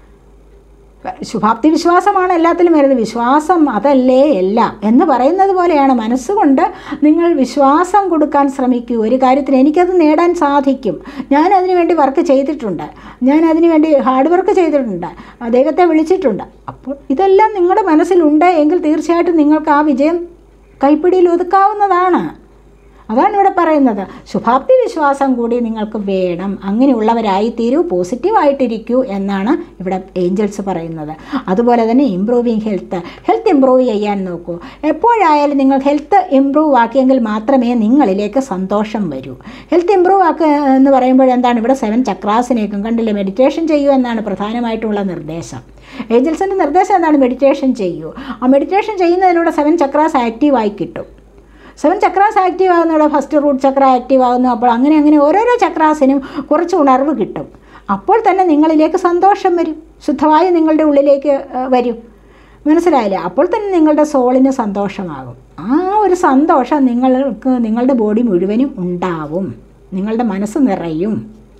ശുഭാപ്തി വിശ്വാസമാണ് എല്ലാത്തിലും വരുന്നത് വിശ്വാസം അതല്ലേ എല്ലാം എന്ന് പറയുന്നത് പോലെയാണ് മനസ്സുകൊണ്ട് നിങ്ങൾ വിശ്വാസം കൊടുക്കാൻ ശ്രമിക്കൂ ഒരു കാര്യത്തിന് എനിക്കത് നേടാൻ സാധിക്കും ഞാൻ അതിനു വേണ്ടി വർക്ക് ചെയ്തിട്ടുണ്ട് ഞാൻ അതിനു വേണ്ടി ഹാർഡ് വർക്ക് ചെയ്തിട്ടുണ്ട് ദൈവത്തെ വിളിച്ചിട്ടുണ്ട് അപ്പോൾ ഇതെല്ലാം നിങ്ങളുടെ മനസ്സിലുണ്ട് എങ്കിൽ തീർച്ചയായിട്ടും നിങ്ങൾക്ക് ആ വിജയം കൈപ്പിടിയിൽ ഒതുക്കാവുന്നതാണ് അതാണ് ഇവിടെ പറയുന്നത് ശുഭാപ്തി വിശ്വാസം കൂടി നിങ്ങൾക്ക് വേണം അങ്ങനെയുള്ളവരായി തീരൂ പോസിറ്റീവായിട്ടിരിക്കൂ എന്നാണ് ഇവിടെ ഏഞ്ചൽസ് പറയുന്നത് അതുപോലെ തന്നെ ഇമ്പ്രൂവിങ് ഹെൽത്ത് ഹെൽത്ത് ഇമ്പ്രൂവ് ചെയ്യാൻ നോക്കൂ എപ്പോഴായാലും നിങ്ങൾ ഹെൽത്ത് ഇമ്പ്രൂവ് ആക്കിയെങ്കിൽ മാത്രമേ നിങ്ങളിലേക്ക് സന്തോഷം വരൂ ഹെൽത്ത് ഇമ്പ്രൂവ് ആക്കുക എന്ന് പറയുമ്പോൾ എന്താണ് ഇവിടെ സെവൻ ചക്രാസിനേക്കും കണ്ടില്ലേ മെഡിറ്റേഷൻ ചെയ്യൂ എന്നാണ് പ്രധാനമായിട്ടുള്ള നിർദ്ദേശം ഏഞ്ചൽസിൻ്റെ നിർദ്ദേശം എന്താണ് മെഡിറ്റേഷൻ ചെയ്യൂ ആ മെഡിറ്റേഷൻ ചെയ്യുന്നതിലൂടെ സെവൻ ചക്രാസ് ആക്റ്റീവായി കിട്ടും സെവൻ ചക്രാസ് ആക്റ്റീവ് ആകുന്നവിടെ ഫസ്റ്റ് റൂട്ട് ചക്ര ആക്റ്റീവ് ആകുന്നു അപ്പോൾ അങ്ങനെ അങ്ങനെ ഓരോരോ ചക്രാസിനും കുറച്ച് ഉണർവ് കിട്ടും അപ്പോൾ തന്നെ നിങ്ങളിലേക്ക് സന്തോഷം വരും ശുദ്ധവായു നിങ്ങളുടെ ഉള്ളിലേക്ക് ആ, വരും മനസ്സിലായില്ലേ അപ്പോൾ തന്നെ നിങ്ങളുടെ സോളിന് സന്തോഷമാകും ആ ഒരു സന്തോഷം നിങ്ങൾക്ക് നിങ്ങളുടെ ബോഡി മുഴുവനും ഉണ്ടാവും നിങ്ങളുടെ മനസ്സ് നിറയും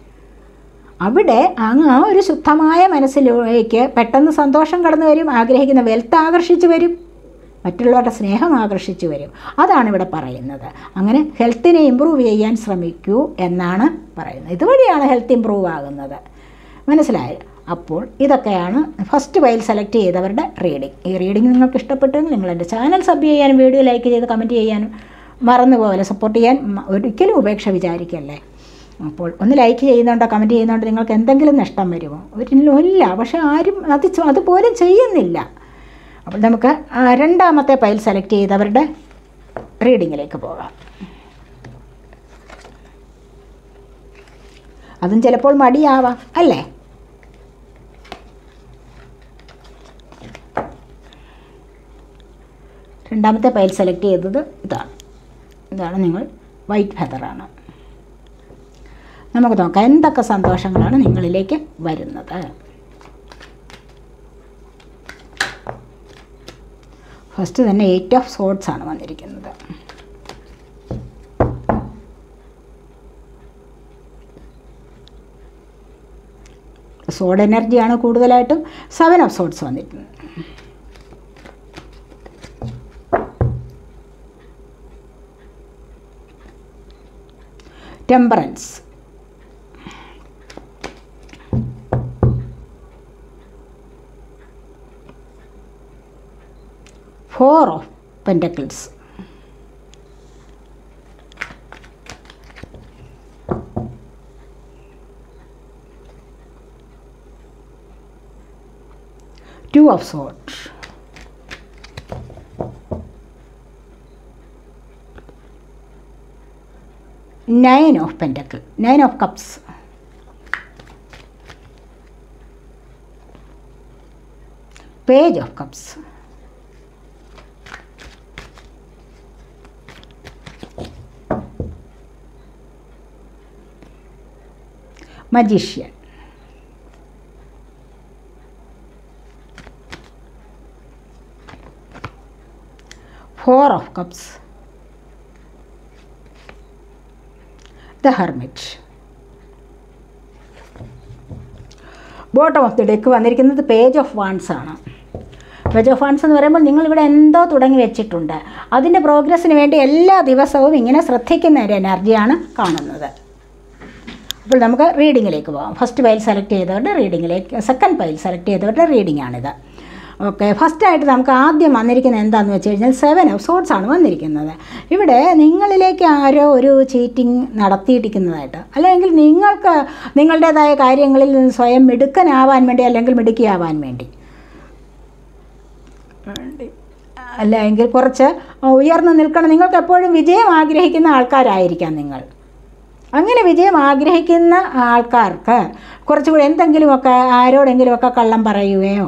അവിടെ അങ്ങ് ആ ഒരു ശുദ്ധമായ മനസ്സിലേക്ക് പെട്ടെന്ന് സന്തോഷം കടന്നു വരും ആഗ്രഹിക്കുന്ന വെൽത്ത് ആകർഷിച്ചു വരും മറ്റുള്ളവരുടെ സ്നേഹം ആകർഷിച്ചു വരും അതാണ് ഇവിടെ പറയുന്നത് അങ്ങനെ ഹെൽത്തിനെ ഇമ്പ്രൂവ് ചെയ്യാൻ ശ്രമിക്കൂ എന്നാണ് പറയുന്നത് ഇതുവഴിയാണ് ഹെൽത്ത് ഇമ്പ്രൂവ് ആകുന്നത് മനസ്സിലായോ അപ്പോൾ ഇതൊക്കെയാണ് ഫസ്റ്റ് ഫയൽ സെലക്ട് ചെയ്തവരുടെ റീഡിംഗ് ഈ റീഡിംഗ് നിങ്ങൾക്ക് ഇഷ്ടപ്പെട്ടെങ്കിൽ നിങ്ങൾ എൻ്റെ ചാനൽ സബ് ചെയ്യാനും വീഡിയോ ലൈക്ക് ചെയ്ത് കമൻറ്റ് ചെയ്യാനും മറന്നുപോലെ സപ്പോർട്ട് ചെയ്യാൻ മ- ഒരിക്കലും ഉപേക്ഷ വിചാരിക്കല്ലേ അപ്പോൾ ഒന്ന് ലൈക്ക് ചെയ്യുന്നുണ്ടോ കമൻറ്റ് ചെയ്യുന്നുണ്ടോ നിങ്ങൾക്ക് എന്തെങ്കിലും നഷ്ടം വരുമോ ഒരിക്കലും ഇല്ല പക്ഷേ ആരും അത് ചെ- അതുപോലും ചെയ്യുന്നില്ല അപ്പോൾ നമുക്ക് ആ, രണ്ടാമത്തെ ഫയൽ സെലക്ട് ചെയ്തവരുടെ റീഡിങ്ങിലേക്ക് പോകാം അതും ചിലപ്പോൾ മടിയാവാം അല്ലേ രണ്ടാമത്തെ ഫയൽ സെലക്ട് ചെയ്തത് ഇതാണ് ഇതാണ് നിങ്ങൾ വൈറ്റ് ഫെദറാണ് നമുക്ക് നോക്കാം എന്തൊക്കെ സന്തോഷങ്ങളാണ് നിങ്ങളിലേക്ക് വരുന്നത് ഫസ്റ്റ് തന്നെ എയ്റ്റ് ഓഫ് സോട്ട്സ് ആണ് വന്നിരിക്കുന്നത് സോഡ് എനർജിയാണ് കൂടുതലായിട്ടും സെവൻ ഓഫ് സോഡ്സ് വന്നിട്ടുണ്ട് temperance four of pentacles two of swords nine of pentacle nine of cups page of cups magician four of cups the hermit bottom of the deck വന്നിരിക്കുന്നത് പേജ് ഓഫ് വാൺസ് ആണ് പേജ് ഓഫ് വാൺസ് എന്ന് പറയുമ്പോൾ നിങ്ങളിവിടെ എന്തോ തുടങ്ങി വെച്ചിട്ടുണ്ട് അതിൻ്റെ പ്രോഗ്രസ്സിന് വേണ്ടി എല്ലാ ദിവസവും ഇങ്ങനെ ശ്രദ്ധിക്കുന്ന ഒരു എനർജിയാണ് കാണുന്നത് അപ്പോൾ നമുക്ക് റീഡിങ്ങിലേക്ക് പോകാം ഫസ്റ്റ് പൈൽ സെലക്ട് ചെയ്തവരുടെ റീഡിങ്ങിലേക്ക് സെക്കൻഡ് പൈൽ സെലക്ട് ചെയ്തവരുടെ റീഡിംഗ് ആണിത് ഓക്കെ ഫസ്റ്റായിട്ട് നമുക്ക് ആദ്യം വന്നിരിക്കുന്നത് എന്താണെന്ന് വെച്ച് കഴിഞ്ഞാൽ സെവൻ ഓഫ് സോട്ട്സ് ആണ് വന്നിരിക്കുന്നത് ഇവിടെ നിങ്ങളിലേക്ക് ആരോ ഒരു ചീറ്റിംഗ് നടത്തിയിരിക്കുന്നതായിട്ട് അല്ലെങ്കിൽ നിങ്ങൾക്ക് നിങ്ങളുടേതായ കാര്യങ്ങളിൽ നിന്ന് സ്വയം മിടുക്കനാവാൻ വേണ്ടി അല്ലെങ്കിൽ മിടുക്കിയാവാൻ വേണ്ടി അല്ലെങ്കിൽ കുറച്ച് ഉയർന്നു നിൽക്കണം നിങ്ങൾക്ക് എപ്പോഴും വിജയം ആഗ്രഹിക്കുന്ന ആൾക്കാരായിരിക്കാം നിങ്ങൾ അങ്ങനെ വിജയം ആഗ്രഹിക്കുന്ന ആൾക്കാർക്ക് കുറച്ചുകൂടി എന്തെങ്കിലുമൊക്കെ ആരോടെങ്കിലുമൊക്കെ കള്ളം പറയുകയോ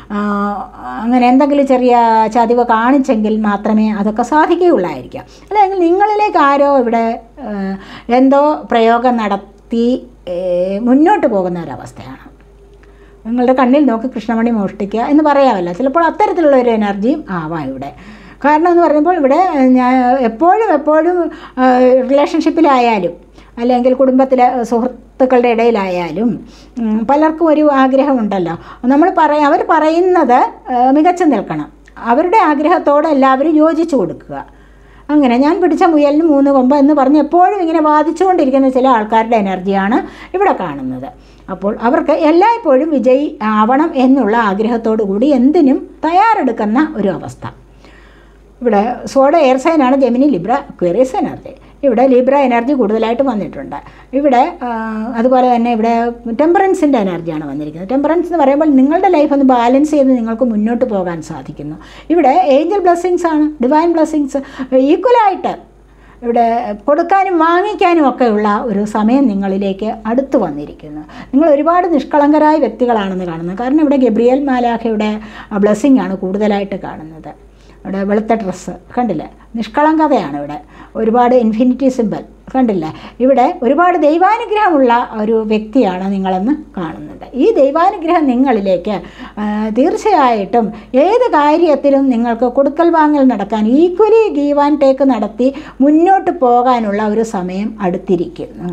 അങ്ങനെ എന്തെങ്കിലും ചെറിയ ചതിവ് കാണിച്ചെങ്കിൽ മാത്രമേ അതൊക്കെ സാധിക്കുകയുള്ളായിരിക്കാം അല്ലെങ്കിൽ നിങ്ങളിലേക്ക് ആരോ ഇവിടെ എന്തോ പ്രയോഗം നടത്തി മുന്നോട്ട് പോകുന്ന ഒരവസ്ഥയാണ് നിങ്ങളുടെ കണ്ണിൽ നോക്കി കൃഷ്ണമണി മോഷ്ടിക്കുക എന്ന് പറയാമല്ലോ ചിലപ്പോൾ അത്തരത്തിലുള്ള ഒരു എനർജിയും ആവാം ഇവിടെ കാരണം എന്ന് പറയുമ്പോൾ ഇവിടെ ഞാൻ എപ്പോഴും എപ്പോഴും റിലേഷൻഷിപ്പിലായാലും അല്ലെങ്കിൽ കുടുംബത്തിലെ സുഹൃത്തുക്കളുടെ ഇടയിലായാലും പലർക്കും ഒരു ആഗ്രഹമുണ്ടല്ലോ നമ്മൾ പറ അവർ പറയുന്നത് മികച്ചു നിൽക്കണം അവരുടെ ആഗ്രഹത്തോട് എല്ലാവരും യോജിച്ചു കൊടുക്കുക അങ്ങനെ ഞാൻ പിടിച്ച മുയലിന് മൂന്ന് കൊമ്പ് എന്ന് പറഞ്ഞ് എപ്പോഴും ഇങ്ങനെ വാദിച്ചുകൊണ്ടിരിക്കുന്ന ചില ആൾക്കാരുടെ എനർജിയാണ് ഇവിടെ കാണുന്നത് അപ്പോൾ അവർക്ക് എല്ലായ്പ്പോഴും വിജയി ആവണം എന്നുള്ള ആഗ്രഹത്തോടു കൂടി എന്തിനും തയ്യാറെടുക്കുന്ന ഒരു അവസ്ഥ ഇവിടെ സോഡ എയർ സൈനാണ് ജെമിനി ലിബ്ര ക്വയറീസ് എനർജി ഇവിടെ ലിബ്ര എനർജി കൂടുതലായിട്ട് വന്നിട്ടുണ്ട് ഇവിടെ അതുപോലെ തന്നെ ഇവിടെ ടെമ്പറൻസിൻ്റെ എനർജിയാണ് വന്നിരിക്കുന്നത് ടെമ്പറൻസ് എന്ന് പറയുമ്പോൾ നിങ്ങളുടെ ലൈഫ് ഒന്ന് ബാലൻസ് ചെയ്ത് നിങ്ങൾക്ക് മുന്നോട്ട് പോകാൻ സാധിക്കുന്നു ഇവിടെ ഏഞ്ചൽ ബ്ലെസ്സിങ്സ് ആണ് ഡിവൈൻ ബ്ലെസ്സിങ്സ് ഈക്വലായിട്ട് ഇവിടെ കൊടുക്കാനും വാങ്ങിക്കാനും ഒക്കെയുള്ള ഒരു സമയം നിങ്ങളിലേക്ക് അടുത്ത് വന്നിരിക്കുന്നു നിങ്ങൾ ഒരുപാട് നിഷ്കളങ്കരായ വ്യക്തികളാണെന്ന് കാണുന്നത് കാരണം ഇവിടെ ഗബ്രിയൽ മാലാഖയുടെ ബ്ലെസ്സിങ് ആണ് കൂടുതലായിട്ട് കാണുന്നത് ഇവിടെ വെളുത്ത ഡ്രസ്സ് കണ്ടില്ലേ നിഷ്കളങ്കതയാണ് ഇവിടെ ഒരുപാട് ഇൻഫിനിറ്റി സിമ്പൽ കണ്ടില്ലേ ഇവിടെ ഒരുപാട് ദൈവാനുഗ്രഹമുള്ള ഒരു വ്യക്തിയാണ് നിങ്ങളെന്ന് കാണുന്നത് ഈ ദൈവാനുഗ്രഹം നിങ്ങളിലേക്ക് തീർച്ചയായിട്ടും ഏത് കാര്യത്തിലും നിങ്ങൾക്ക് കൊടുക്കൽ വാങ്ങൽ നടക്കാൻ ഈക്വലി ഗീവ് ആൻഡ് ടേക്ക് നടത്തി മുന്നോട്ട് പോകാനുള്ള ഒരു സമയം അടുത്തിരിക്കുന്നു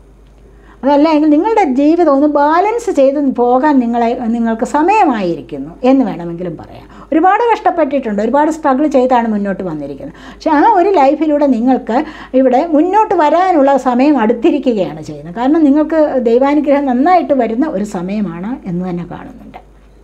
അതല്ല എങ്കിൽ നിങ്ങളുടെ ജീവിതം ഒന്ന് ബാലൻസ് ചെയ്ത് പോകാൻ നിങ്ങളെ നിങ്ങൾക്ക് സമയമായിരിക്കുന്നു എന്ന് വേണമെങ്കിലും പറയാം ഒരുപാട് കഷ്ടപ്പെട്ടിട്ടുണ്ട് ഒരുപാട് സ്ട്രഗിൾ ചെയ്താണ് മുന്നോട്ട് വന്നിരിക്കുന്നത് പക്ഷേ ആ ഒരു ലൈഫിലൂടെ നിങ്ങൾക്ക് ഇവിടെ മുന്നോട്ട് വരാനുള്ള സമയം അടുത്തിരിക്കുകയാണ് ചെയ്യുന്നത് കാരണം നിങ്ങൾക്ക് ദൈവാനുഗ്രഹം നന്നായിട്ട് വരുന്ന ഒരു സമയമാണ് എന്ന് തന്നെ കാണുന്നുണ്ട്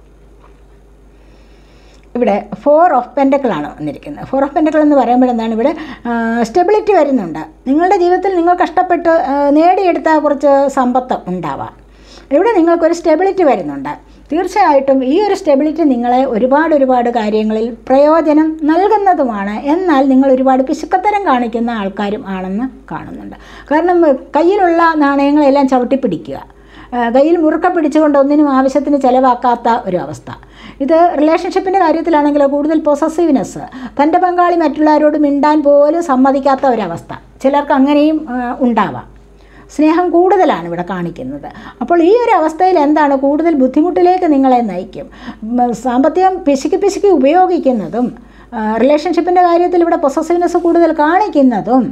ഇവിടെ ഫോർ ഓഫ് പെൻഡക്കിളാണ് വന്നിരിക്കുന്നത് ഫോർ ഓഫ് പെൻഡക്കിൾ എന്ന് പറയുമ്പോൾ എന്താണ് ഇവിടെ സ്റ്റെബിലിറ്റി വരുന്നുണ്ട് നിങ്ങളുടെ ജീവിതത്തിൽ നിങ്ങൾ കഷ്ടപ്പെട്ട് നേടിയെടുത്ത കുറച്ച് സമ്പത്ത് ഉണ്ടാവാം ഇവിടെ നിങ്ങൾക്കൊരു സ്റ്റെബിലിറ്റി വരുന്നുണ്ട് തീർച്ചയായിട്ടും ഈ ഒരു സ്റ്റെബിലിറ്റി നിങ്ങളെ ഒരുപാട് ഒരുപാട് കാര്യങ്ങളിൽ പ്രയോജനം നൽകുന്നതുമാണ് എന്നാൽ നിങ്ങൾ ഒരുപാട് പിശുക്കത്തരം കാണിക്കുന്ന ആൾക്കാരും ആണെന്ന് കാണുന്നുണ്ട് കാരണം കയ്യിലുള്ള നാണയങ്ങളെല്ലാം ചവിട്ടിപ്പിടിക്കുക കയ്യിൽ മുറുക്ക പിടിച്ചുകൊണ്ട് ഒന്നിനും ആവശ്യത്തിന് ചിലവാക്കാത്ത ഒരു അവസ്ഥ ഇത് റിലേഷൻഷിപ്പിൻ്റെ കാര്യത്തിലാണെങ്കിലോ കൂടുതൽ പൊസസീവ്നെസ് തൻ്റെ പങ്കാളി മറ്റുള്ളവരോട് മിണ്ടാൻ പോലും സമ്മതിക്കാത്ത ഒരവസ്ഥ ചിലർക്ക് അങ്ങനെയും ഉണ്ടാവാം സ്നേഹം കൂടുതലാണ് ഇവിടെ കാണിക്കുന്നത് അപ്പോൾ ഈ ഒരു അവസ്ഥയിൽ എന്താണ് കൂടുതൽ ബുദ്ധിമുട്ടിലേക്ക് നിങ്ങളെ നയിക്കും സാമ്പത്തികം പിശുക്കി പിശുക്കി ഉപയോഗിക്കുന്നതും റിലേഷൻഷിപ്പിൻ്റെ കാര്യത്തിൽ ഇവിടെ പൊസസീവ്നെസ് കൂടുതൽ കാണിക്കുന്നതും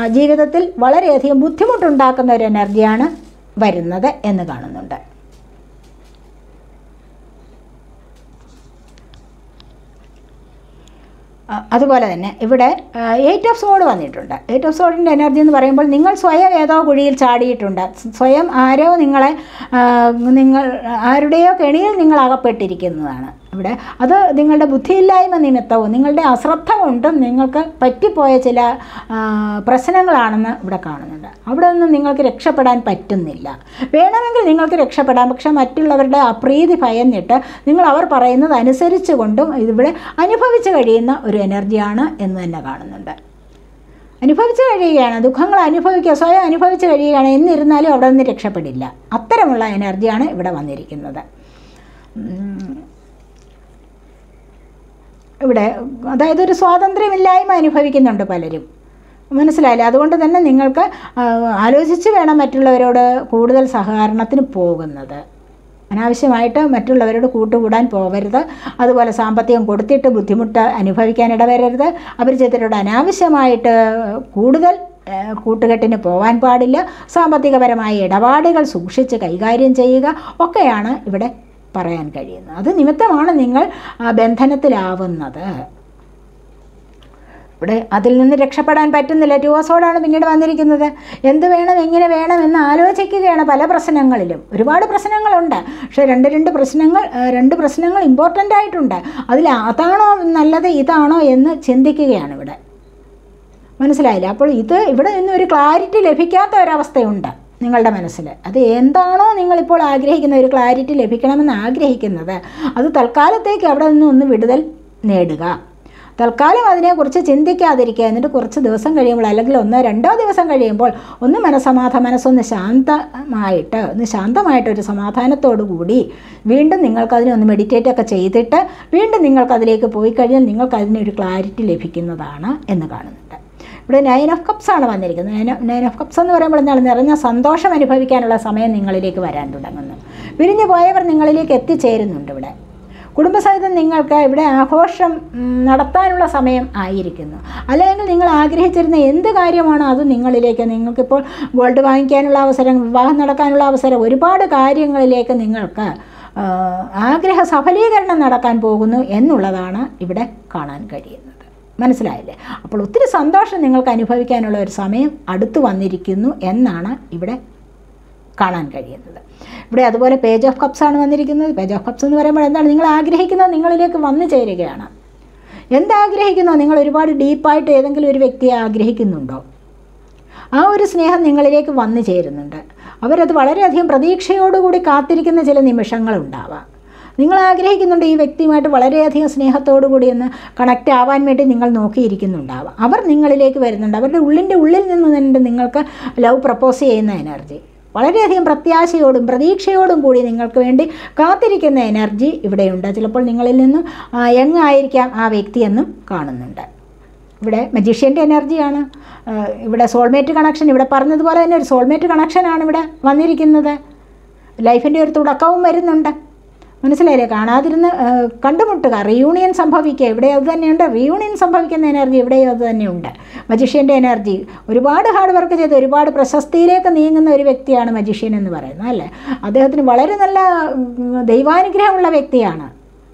ജീവിതത്തിൽ വളരെയധികം ബുദ്ധിമുട്ടുണ്ടാക്കുന്ന ഒരു എനർജിയാണ് വരുന്നത് എന്ന് കാണുന്നുണ്ട് അ- അതുപോലെ തന്നെ ഇവിടെ എയ്റ്റ് ഓഫ് സോഡ് വന്നിട്ടുണ്ട് എയ്റ്റ് ഓഫ് സോഡിൻ്റെ എനർജി എന്ന് പറയുമ്പോൾ നിങ്ങൾ സ്വയം ഏതോ കുഴിയിൽ ചാടിയിട്ടുണ്ട് സ്വയം ആരോ നിങ്ങളെ ആ, നിങ്ങൾ ആരുടെയോ കെണിയിൽ നിങ്ങൾ അകപ്പെട്ടിരിക്കുന്നതാണ് ഇവിടെ അത് നിങ്ങളുടെ ബുദ്ധിയില്ലായ്മ നിമിത്തവും നിങ്ങളുടെ അശ്രദ്ധ കൊണ്ടും നിങ്ങൾക്ക് പറ്റിപ്പോയ ചില ആ, പ്രശ്നങ്ങളാണെന്ന് ഇവിടെ കാണുന്നുണ്ട് അവിടെ നിന്നും നിങ്ങൾക്ക് രക്ഷപ്പെടാൻ പറ്റുന്നില്ല വേണമെങ്കിൽ നിങ്ങൾക്ക് രക്ഷപ്പെടാം പക്ഷെ മറ്റുള്ളവരുടെ അപ്രീതി ഭയന്നിട്ട് നിങ്ങൾ അവർ പറയുന്നത് അനുസരിച്ച് കൊണ്ടും ഇവിടെ അനുഭവിച്ച് കഴിയുന്ന ഒരു എനർജിയാണ് എന്ന് തന്നെ കാണുന്നുണ്ട് അനുഭവിച്ച് കഴിയുകയാണ് ദുഃഖങ്ങൾ അനുഭവിക്കുക സ്വയം അനുഭവിച്ച് കഴിയുകയാണ് എന്നിരുന്നാലും അവിടെ നിന്ന് രക്ഷപ്പെടില്ല അത്തരമുള്ള എനർജിയാണ് ഇവിടെ വന്നിരിക്കുന്നത് ഉം. ഇവിടെ അതായത് ഒരു സ്വാതന്ത്ര്യമില്ലായ്മ അനുഭവിക്കുന്നുണ്ട് പലരും മനസ്സിലായില്ലേ അതുകൊണ്ട് തന്നെ നിങ്ങൾക്ക് ആ, ആലോചിച്ച് വേണം മറ്റുള്ളവരോട് കൂടുതൽ സഹകരണത്തിന് പോകുന്നത് അനാവശ്യമായിട്ട് മറ്റുള്ളവരോട് കൂട്ടുകൂടാൻ പോകരുത് അതുപോലെ സാമ്പത്തികം കൊടുത്തിട്ട് ബുദ്ധിമുട്ട് അനുഭവിക്കാൻ ഇടവരരുത് അപരിചിതരോട് അനാവശ്യമായിട്ട് കൂടുതൽ ആ, കൂട്ടുകെട്ടിന് പോകാൻ പാടില്ല സാമ്പത്തികപരമായ ഇടപാടുകൾ സൂക്ഷിച്ച് കൈകാര്യം ചെയ്യുക ഒക്കെയാണ് ഇവിടെ പറയാൻ കഴിയുന്നത് അത് നിമിത്തമാണ് നിങ്ങൾ ആ, ബന്ധനത്തിലാവുന്നത് ഇവിടെ അതിൽ നിന്ന് രക്ഷപ്പെടാൻ പറ്റുന്നില്ല ടൂസോടാണ് പിന്നീട് വന്നിരിക്കുന്നത് എന്ത് വേണം എങ്ങനെ വേണം എന്ന് ആലോചിക്കുകയാണ് പല പ്രശ്നങ്ങളിലും ഒരുപാട് പ്രശ്നങ്ങളുണ്ട് പക്ഷേ രണ്ട് രണ്ട് പ്രശ്നങ്ങൾ ആ, രണ്ട് പ്രശ്നങ്ങൾ ഇമ്പോർട്ടൻ്റ് ആയിട്ടുണ്ട് അതിൽ അതാണോ നല്ലത് ഇതാണോ എന്ന് ചിന്തിക്കുകയാണ് ഇവിടെ മനസ്സിലായില്ല അപ്പോൾ ഇത് ഇവിടെ നിന്ന് ഒരു ക്ലാരിറ്റി ലഭിക്കാത്ത ഒരവസ്ഥയുണ്ട് നിങ്ങളുടെ മനസ്സിൽ അത് എന്താണോ നിങ്ങളിപ്പോൾ ആഗ്രഹിക്കുന്ന ഒരു ക്ലാരിറ്റി ലഭിക്കണമെന്ന് ആഗ്രഹിക്കുന്നത് അത് തൽക്കാലത്തേക്ക് അവിടെ നിന്ന് ഒന്ന് വിടുതൽ നേടുക തൽക്കാലം അതിനെക്കുറിച്ച് ചിന്തിക്കാതിരിക്കുക എന്നിട്ട് കുറച്ച് ദിവസം കഴിയുമ്പോൾ അല്ലെങ്കിൽ ഒന്നോ രണ്ടോ ദിവസം കഴിയുമ്പോൾ ഒന്ന് മനസമാധ മനസ്സൊന്ന് ശാന്തമായിട്ട് ഒന്ന് ശാന്തമായിട്ട് ഒരു സമാധാനത്തോടു കൂടി വീണ്ടും നിങ്ങൾക്കതിനെ ഒന്ന് മെഡിറ്റേറ്റ് ഒക്കെ ചെയ്തിട്ട് വീണ്ടും നിങ്ങൾക്കതിലേക്ക് പോയി കഴിഞ്ഞാൽ നിങ്ങൾക്ക് അതിനൊരു ക്ലാരിറ്റി ലഭിക്കുന്നതാണ് എന്ന് കാണുന്നുണ്ട് ഇവിടെ നയൻ ഓഫ് കപ്സ് ആണ് വന്നിരിക്കുന്നത് നയൻ നയൻ ഓഫ് കപ്സ് എന്ന് പറയുമ്പോൾ എന്താണ് നിറഞ്ഞ സന്തോഷം അനുഭവിക്കാനുള്ള സമയം നിങ്ങളിലേക്ക് വരാൻ തുടങ്ങുന്നു വിരിഞ്ഞു പോയവർ നിങ്ങളിലേക്ക് എത്തിച്ചേരുന്നുണ്ട് ഇവിടെ കുടുംബസഹിതം നിങ്ങൾക്ക് ഇവിടെ ആഘോഷം ഉം, നടത്താനുള്ള സമയം ആയിരിക്കുന്നു അല്ലെങ്കിൽ നിങ്ങൾ ആഗ്രഹിച്ചിരുന്ന എന്ത് കാര്യമാണോ അത് നിങ്ങളിലേക്ക് നിങ്ങൾക്കിപ്പോൾ ഗോൾഡ് വാങ്ങിക്കാനുള്ള അവസരം വിവാഹം നടക്കാനുള്ള അവസരം ഒരുപാട് കാര്യങ്ങളിലേക്ക് നിങ്ങൾക്ക് ആ, ആഗ്രഹ സഫലീകരണം നടക്കാൻ പോകുന്നു എന്നുള്ളതാണ് ഇവിടെ കാണാൻ കഴിയുന്നത് മനസ്സിലായില്ലേ അപ്പോൾ ഒത്തിരി സന്തോഷം നിങ്ങൾക്ക് അനുഭവിക്കാനുള്ള ഒരു സമയം അടുത്തു വന്നിരിക്കുന്നു എന്നാണ് ഇവിടെ കാണാൻ കഴിയുന്നത് ഇവിടെ അതുപോലെ പേജ് ഓഫ് കപ്സ് ആണ് വന്നിരിക്കുന്നത് പേജ് ഓഫ് കപ്സ് എന്ന് പറയുമ്പോൾ എന്താണ് നിങ്ങൾ ആഗ്രഹിക്കുന്നത് നിങ്ങളിലേക്ക് വന്നു ചേരുകയാണ് എന്താഗ്രഹിക്കുന്നോ നിങ്ങൾ ഒരുപാട് ഡീപ്പായിട്ട് ഏതെങ്കിലും ഒരു വ്യക്തിയെ ആഗ്രഹിക്കുന്നുണ്ടോ ആ ഒരു സ്നേഹം നിങ്ങളിലേക്ക് വന്നു ചേരുന്നുണ്ട് അവരത് വളരെയധികം പ്രതീക്ഷയോടുകൂടി കാത്തിരിക്കുന്ന ചില നിമിഷങ്ങളുണ്ടാവാം നിങ്ങൾ ആഗ്രഹിക്കുന്നുണ്ട് ഈ വ്യക്തിയുമായിട്ട് വളരെയധികം സ്നേഹത്തോടു കൂടി ഒന്ന് കണക്റ്റ് ആവാൻ വേണ്ടി നിങ്ങൾ നോക്കിയിരിക്കുന്നുണ്ടാവാം അവർ നിങ്ങളിലേക്ക് വരുന്നുണ്ട് അവരുടെ ഉള്ളിൻ്റെ ഉള്ളിൽ നിന്ന് തന്നെ നിങ്ങൾക്ക് ലവ് പ്രപ്പോസ് ചെയ്യുന്ന എനർജി വളരെയധികം പ്രത്യാശയോടും പ്രതീക്ഷയോടും കൂടി നിങ്ങൾക്ക് വേണ്ടി കാത്തിരിക്കുന്ന എനർജി ഇവിടെയുണ്ട് ചിലപ്പോൾ നിങ്ങളിൽ നിന്നും യങ് ആയിരിക്കാം ആ വ്യക്തിയെന്നും കാണുന്നുണ്ട് ഇവിടെ മജീഷ്യൻ്റെ എനർജിയാണ് ആ, ഇവിടെ സോൾമേറ്റ് കണക്ഷൻ ഇവിടെ പറഞ്ഞതുപോലെ തന്നെ ഒരു സോൾമേറ്റ് കണക്ഷനാണ് ഇവിടെ വന്നിരിക്കുന്നത് ലൈഫിൻ്റെ ഒരു തുടക്കവും വരുന്നുണ്ട് മനസ്സിലായില്ലേ കാണാതിരുന്ന് ആ, കണ്ടുമുട്ടുക റീയൂണിയൻ സംഭവിക്കുക ഇവിടെ അത് തന്നെയുണ്ട് റീയൂണിയൻ സംഭവിക്കുന്ന എനർജി ഇവിടെയും അത് തന്നെയുണ്ട് മജീഷ്യൻ്റെ എനർജി ഒരുപാട് ഹാർഡ് വർക്ക് ചെയ്ത് ഒരുപാട് പ്രശസ്തിയിലേക്ക് നീങ്ങുന്ന ഒരു വ്യക്തിയാണ് മജീഷ്യൻ എന്ന് പറയുന്നത് അല്ലേ അദ്ദേഹത്തിന് വളരെ നല്ല ഉം, ദൈവാനുഗ്രഹമുള്ള വ്യക്തിയാണ്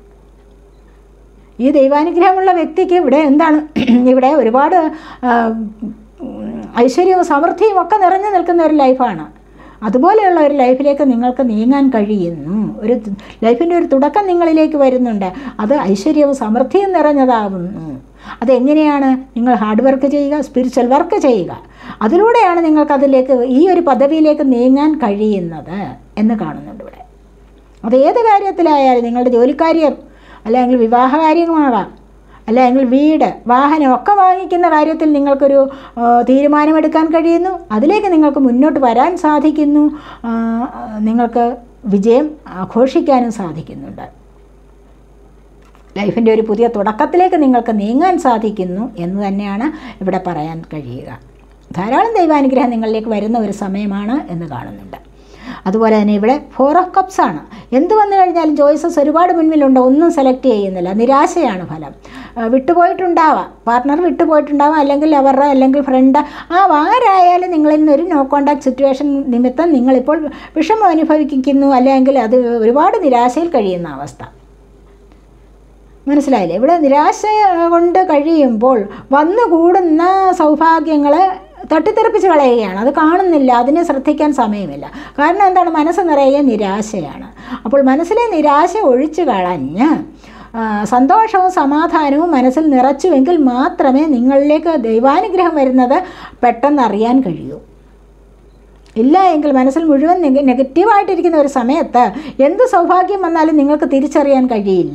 ഈ ദൈവാനുഗ്രഹമുള്ള വ്യക്തിക്ക് ഇവിടെ എന്താണ് ഇവിടെ ഒരുപാട് ആ, ഉം, ഐശ്വര്യവും സമൃദ്ധിയും ഒക്കെ നിറഞ്ഞു നിൽക്കുന്ന ഒരു ലൈഫാണ് അതുപോലെയുള്ള ഒരു ലൈഫിലേക്ക് നിങ്ങൾക്ക് നീങ്ങാൻ കഴിയുന്നു ഒരു ത- ലൈഫിൻ്റെ ഒരു തുടക്കം നിങ്ങളിലേക്ക് വരുന്നുണ്ട് അത് ഐശ്വര്യവും സമൃദ്ധിയും നിറഞ്ഞതാവുന്നു അതെങ്ങനെയാണ് നിങ്ങൾ ഹാർഡ് വർക്ക് ചെയ്യുക സ്പിരിച്വൽ വർക്ക് ചെയ്യുക അതിലൂടെയാണ് നിങ്ങൾക്കതിലേക്ക് ഈ ഒരു പദവിയിലേക്ക് നീങ്ങാൻ കഴിയുന്നത് എന്ന് കാണുന്നുണ്ട് ഇവിടെ അത് ഏത് കാര്യത്തിലായാലും നിങ്ങളുടെ ജോലിക്കാര്യം അല്ലെങ്കിൽ വിവാഹകാര്യമാകാം അല്ലെങ്കിൽ വീട് വാഹനം ഒക്കെ വാങ്ങിക്കുന്ന കാര്യത്തിൽ നിങ്ങൾക്കൊരു ആ, തീരുമാനമെടുക്കാൻ കഴിയുന്നു അതിലേക്ക് നിങ്ങൾക്ക് മുന്നോട്ട് വരാൻ സാധിക്കുന്നു ആ, നിങ്ങൾക്ക് വിജയം ആഘോഷിക്കാനും സാധിക്കുന്നുണ്ട് ലൈഫിൻ്റെ ഒരു പുതിയ തുടക്കത്തിലേക്ക് നിങ്ങൾക്ക് നീങ്ങാൻ സാധിക്കുന്നു എന്ന് തന്നെയാണ് ഇവിടെ പറയാൻ കഴിയുക ധാരാളം ദൈവാനുഗ്രഹം നിങ്ങളിലേക്ക് വരുന്ന ഒരു സമയമാണ് എന്ന് കാണുന്നുണ്ട് അതുപോലെ തന്നെ ഇവിടെ ഫോർ ഓഫ് കപ്സ് ആണ് എന്ത് വന്നു കഴിഞ്ഞാലും ചോയ്സസ് ഒരുപാട് മുൻപിലുണ്ട് ഒന്നും സെലക്ട് ചെയ്യുന്നില്ല നിരാശയാണ് ഫലം ആ, വിട്ടുപോയിട്ടുണ്ടാവാം പാർട്ട്ണർ വിട്ടുപോയിട്ടുണ്ടാവാം അല്ലെങ്കിൽ അവരുടെ അല്ലെങ്കിൽ ഫ്രണ്ട് ആ ആരായാലും നിങ്ങളിൽ നിന്നൊരു നോ കോണ്ടാക്ട് സിറ്റുവേഷൻ നിമിത്തം നിങ്ങളിപ്പോൾ വിഷമം അനുഭവിക്കുന്നു അല്ലെങ്കിൽ അത് ഒരുപാട് നിരാശയിൽ കഴിയുന്ന അവസ്ഥ മനസ്സിലായില്ലേ ഇവിടെ നിരാശ കൊണ്ട് കഴിയുമ്പോൾ വന്നുകൂടുന്ന സൗഭാഗ്യങ്ങളെ തട്ടിത്തെറിപ്പിച്ച് കളയുകയാണ് അത് കാണുന്നില്ല അതിനെ ശ്രദ്ധിക്കാൻ സമയമില്ല കാരണം എന്താണ് മനസ്സ് നിറയെ നിരാശയാണ് അപ്പോൾ മനസ്സിലെ നിരാശ ഒഴിച്ചു കളഞ്ഞ് ആ, സന്തോഷവും സമാധാനവും മനസ്സിൽ നിറച്ചുവെങ്കിൽ മാത്രമേ നിങ്ങളിലേക്ക് ദൈവാനുഗ്രഹം വരുന്നത് പെട്ടെന്ന് അറിയാൻ കഴിയൂ ഇല്ല എങ്കിൽ മനസ്സിൽ മുഴുവൻ നെഗ- നെഗറ്റീവായിട്ടിരിക്കുന്ന ഒരു സമയത്ത് എന്ത് സൗഭാഗ്യം വന്നാലും നിങ്ങൾക്ക് തിരിച്ചറിയാൻ കഴിയില്ല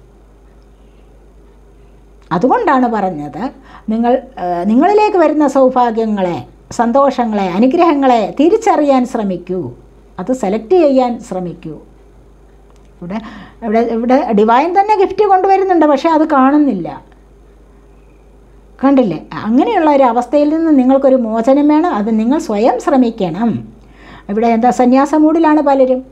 അതുകൊണ്ടാണ് പറഞ്ഞത് നിങ്ങൾ ആ, നിങ്ങളിലേക്ക് വരുന്ന സൗഭാഗ്യങ്ങളെ സന്തോഷങ്ങളെ അനുഗ്രഹങ്ങളെ തിരിച്ചറിയാൻ ശ്രമിക്കൂ അത് സെലക്ട് ചെയ്യാൻ ശ്രമിക്കൂ ഇവിടെ ഇവിടെ ഇവിടെ ഡിവൈൻ തന്നെ ഗിഫ്റ്റ് കൊണ്ടുവരുന്നുണ്ട് പക്ഷേ അത് കാണുന്നില്ല കണ്ടില്ലേ അങ്ങനെയുള്ള ഒരു അവസ്ഥയിൽ നിന്ന് നിങ്ങൾക്കൊരു മോചനം വേണം അത് നിങ്ങൾ സ്വയം ശ്രമിക്കണം ഇവിടെ എന്താ സന്യാസ മൂഡിലാണ് പലരും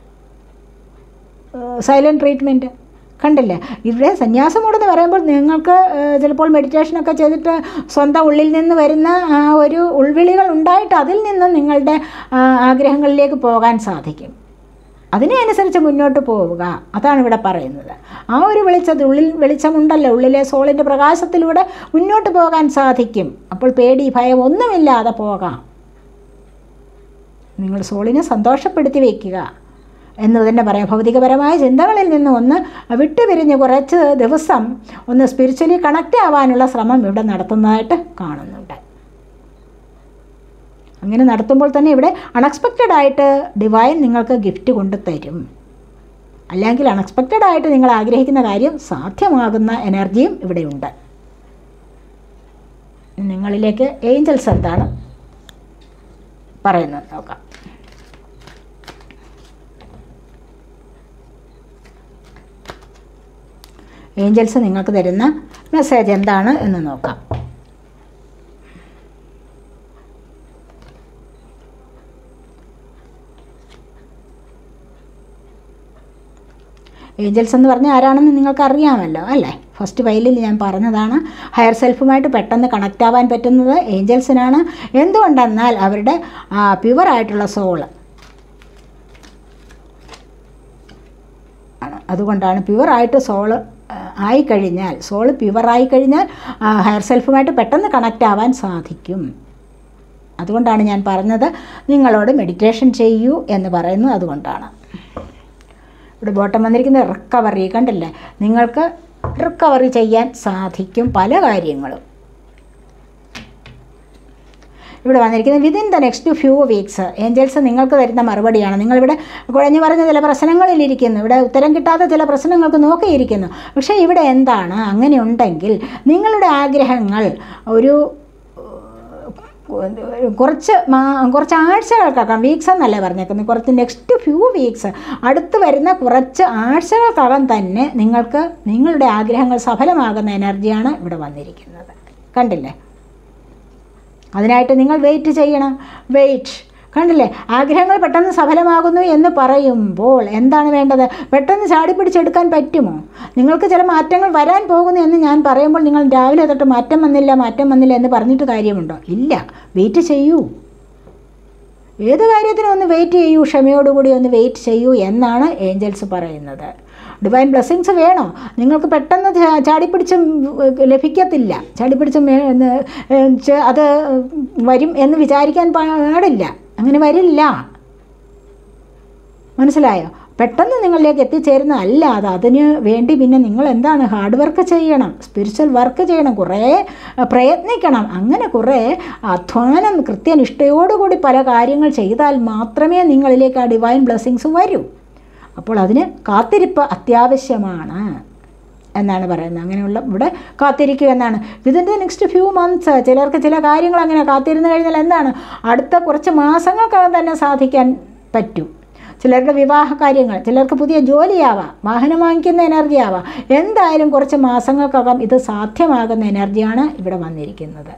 സൈലൻറ്റ് ട്രീറ്റ്മെൻറ്റ് കണ്ടില്ലേ ഇവിടെ സന്യാസമൂടെന്ന് പറയുമ്പോൾ നിങ്ങൾക്ക് ഏഹ്, ചിലപ്പോൾ മെഡിറ്റേഷനൊക്കെ ചെയ്തിട്ട് സ്വന്തം ഉള്ളിൽ നിന്ന് വരുന്ന ആ ഒരു ഉൾവിളികൾ ഉണ്ടായിട്ട് അതിൽ നിന്ന് നിങ്ങളുടെ ആ, ആഗ്രഹങ്ങളിലേക്ക് പോകാൻ സാധിക്കും അതിനെ അനുസരിച്ച് മുന്നോട്ട് പോവുക അതാണ് ഇവിടെ പറയുന്നത് ആ ഒരു വെളിച്ചത് ഉള്ളിൽ വെളിച്ചമുണ്ടല്ലോ ഉള്ളിലെ സോളിൻ്റെ പ്രകാശത്തിലൂടെ മുന്നോട്ട് പോകാൻ സാധിക്കും അപ്പോൾ പേടി ഭയം ഒന്നുമില്ലാതെ പോകാം നിങ്ങൾ സോളിനെ സന്തോഷപ്പെടുത്തി വയ്ക്കുക എന്ന് തന്നെ പറയാം ഭൗതികപരമായ ചിന്തകളിൽ നിന്ന് ഒന്ന് വിട്ടുപിരിഞ്ഞ് കുറച്ച് ദിവസം ഒന്ന് സ്പിരിച്വലി കണക്റ്റ് ആവാനുള്ള ശ്രമം ഇവിടെ നടത്തുന്നതായിട്ട് കാണുന്നുണ്ട് അങ്ങനെ നടത്തുമ്പോൾ തന്നെ ഇവിടെ അൺഎക്സ്പെക്റ്റഡ് ആയിട്ട് ഡിവൈൻ നിങ്ങൾക്ക് ഗിഫ്റ്റ് കൊണ്ട് തരും അല്ലെങ്കിൽ അൺഎക്സ്പെക്റ്റഡ് ആയിട്ട് നിങ്ങൾ ആഗ്രഹിക്കുന്ന കാര്യം സാധ്യമാകുന്ന എനർജിയും ഇവിടെയുണ്ട് നിങ്ങളിലേക്ക് ഏഞ്ചൽസ് എന്താണ് പറയുന്നത് നോക്കാം ഏഞ്ചൽസ് നിങ്ങൾക്ക് തരുന്ന മെസ്സേജ് എന്താണ് എന്ന് നോക്കാം ഏഞ്ചൽസ് എന്ന് പറഞ്ഞാൽ ആരാണെന്ന് നിങ്ങൾക്ക് അറിയാമല്ലോ അല്ലേ ഫസ്റ്റ് ഫയലിൽ ഞാൻ പറഞ്ഞതാണ് ഹയർ സെൽഫുമായിട്ട് പെട്ടെന്ന് കണക്റ്റ് ആവാൻ പറ്റുന്നത് ഏഞ്ചൽസിനാണ് എന്തുകൊണ്ടെന്നാൽ അവരുടെ പ്യുവറായിട്ടുള്ള സോള് ആണ് അതുകൊണ്ടാണ് പ്യുവറായിട്ട് സോള് ആയിക്കഴിഞ്ഞാൽ സോള് പ്യുവറായി കഴിഞ്ഞാൽ ഹയർ സെൽഫുമായിട്ട് പെട്ടെന്ന് കണക്റ്റ് ആവാൻ സാധിക്കും അതുകൊണ്ടാണ് ഞാൻ പറഞ്ഞത് നിങ്ങളോട് മെഡിറ്റേഷൻ ചെയ്യൂ എന്ന് പറയുന്നത് അതുകൊണ്ടാണ് ഇവിടെ ബോട്ടം വന്നിരിക്കുന്ന റിക്കവറി കണ്ടില്ലേ നിങ്ങൾക്ക് റിക്കവറി ചെയ്യാൻ സാധിക്കും പല കാര്യങ്ങളും ഇവിടെ വന്നിരിക്കുന്നത് within the next few weeks angels നിങ്ങൾക്ക് തരുന്ന മറുപടിയാണ് നിങ്ങളിവിടെ കുഴഞ്ഞു പറഞ്ഞ ചില പ്രശ്നങ്ങളിലിരിക്കുന്നു ഇവിടെ ഉത്തരം കിട്ടാത്ത ചില പ്രശ്നങ്ങൾക്ക് നോക്കിയിരിക്കുന്നു പക്ഷേ ഇവിടെ എന്താണ് അങ്ങനെ ഉണ്ടെങ്കിൽ നിങ്ങളുടെ ആഗ്രഹങ്ങൾ ഒരു കുറച്ച് മാ കുറച്ച് ആഴ്ചകൾക്കകം വീക്സ് എന്നല്ലേ പറഞ്ഞേക്കുന്നത് കുറച്ച് നെക്സ്റ്റ് ഫ്യൂ വീക്സ് അടുത്ത് വരുന്ന കുറച്ച് ആഴ്ചകൾക്കകം തന്നെ നിങ്ങൾക്ക് നിങ്ങളുടെ ആഗ്രഹങ്ങൾ സഫലമാകുന്ന എനർജിയാണ് ഇവിടെ വന്നിരിക്കുന്നത് കണ്ടില്ലേ അതിനായിട്ട് നിങ്ങൾ വെയിറ്റ് ചെയ്യണം വെയിറ്റ് കണ്ടില്ലേ ആഗ്രഹങ്ങൾ പെട്ടെന്ന് സഫലമാകുന്നു എന്ന് പറയുമ്പോൾ എന്താണ് വേണ്ടത് പെട്ടെന്ന് ചാടിപ്പിടിച്ചെടുക്കാൻ പറ്റുമോ നിങ്ങൾക്ക് ചില മാറ്റങ്ങൾ വരാൻ പോകുന്നു എന്ന് ഞാൻ പറയുമ്പോൾ നിങ്ങൾ രാവിലെ തൊട്ട് മാറ്റം വന്നില്ല മാറ്റം വന്നില്ല എന്ന് പറഞ്ഞിട്ട് കാര്യമുണ്ടോ ഇല്ല വെയിറ്റ് ചെയ്യൂ ഏത് കാര്യത്തിനും ഒന്ന് വെയിറ്റ് ചെയ്യൂ ക്ഷമയോടുകൂടി ഒന്ന് വെയിറ്റ് ചെയ്യൂ എന്നാണ് ഏഞ്ചൽസ് പറയുന്നത് ഡിവൈൻ ബ്ലെസ്സിങ്സ് വേണോ നിങ്ങൾക്ക് പെട്ടെന്ന് ചാ- ചാടിപ്പിടിച്ച് ലഭിക്കത്തില്ല ചാടിപ്പിടിച്ച് മേ- എന്ന് ചെ- അത് വരും എന്ന് വിചാരിക്കാൻ പാടില്ല അങ്ങനെ വരില്ല മനസ്സിലായോ പെട്ടെന്ന് നിങ്ങളിലേക്ക് എത്തിച്ചേരുന്ന അല്ല അത് അതിന് വേണ്ടി പിന്നെ നിങ്ങൾ എന്താണ് ഹാർഡ് വർക്ക് ചെയ്യണം സ്പിരിച്വൽ വർക്ക് ചെയ്യണം കുറേ അഹ്, പ്രയത്നിക്കണം അങ്ങനെ കുറേ അധ്വാനം കൃത്യനിഷ്ഠയോടുകൂടി പല കാര്യങ്ങൾ ചെയ്താൽ മാത്രമേ നിങ്ങളിലേക്ക് ആ ഡിവൈൻ ബ്ലെസ്സിങ്സ് വരൂ അപ്പോൾ അതിന് കാത്തിരിപ്പ് അത്യാവശ്യമാണ് എന്നാണ് പറയുന്നത് അങ്ങനെയുള്ള ഇവിടെ കാത്തിരിക്കൂ എന്നാണ് ഇതിൻ്റെ നെക്സ്റ്റ് ഫ്യൂ മന്ത്സ് ചിലർക്ക് ചില കാര്യങ്ങൾ അങ്ങനെ കാത്തിരുന്ന് കഴിഞ്ഞാൽ എന്താണ് അടുത്ത കുറച്ച് മാസങ്ങൾക്കകം തന്നെ സാധിക്കാൻ പറ്റും ചിലരുടെ വിവാഹ കാര്യങ്ങൾ ചിലർക്ക് പുതിയ ജോലിയാവാം വാഹനം വാങ്ങിക്കുന്ന എനർജി ആവാം എന്തായാലും കുറച്ച് മാസങ്ങൾക്കകം ഇത് സാധ്യമാകുന്ന എനർജിയാണ് ഇവിടെ വന്നിരിക്കുന്നത്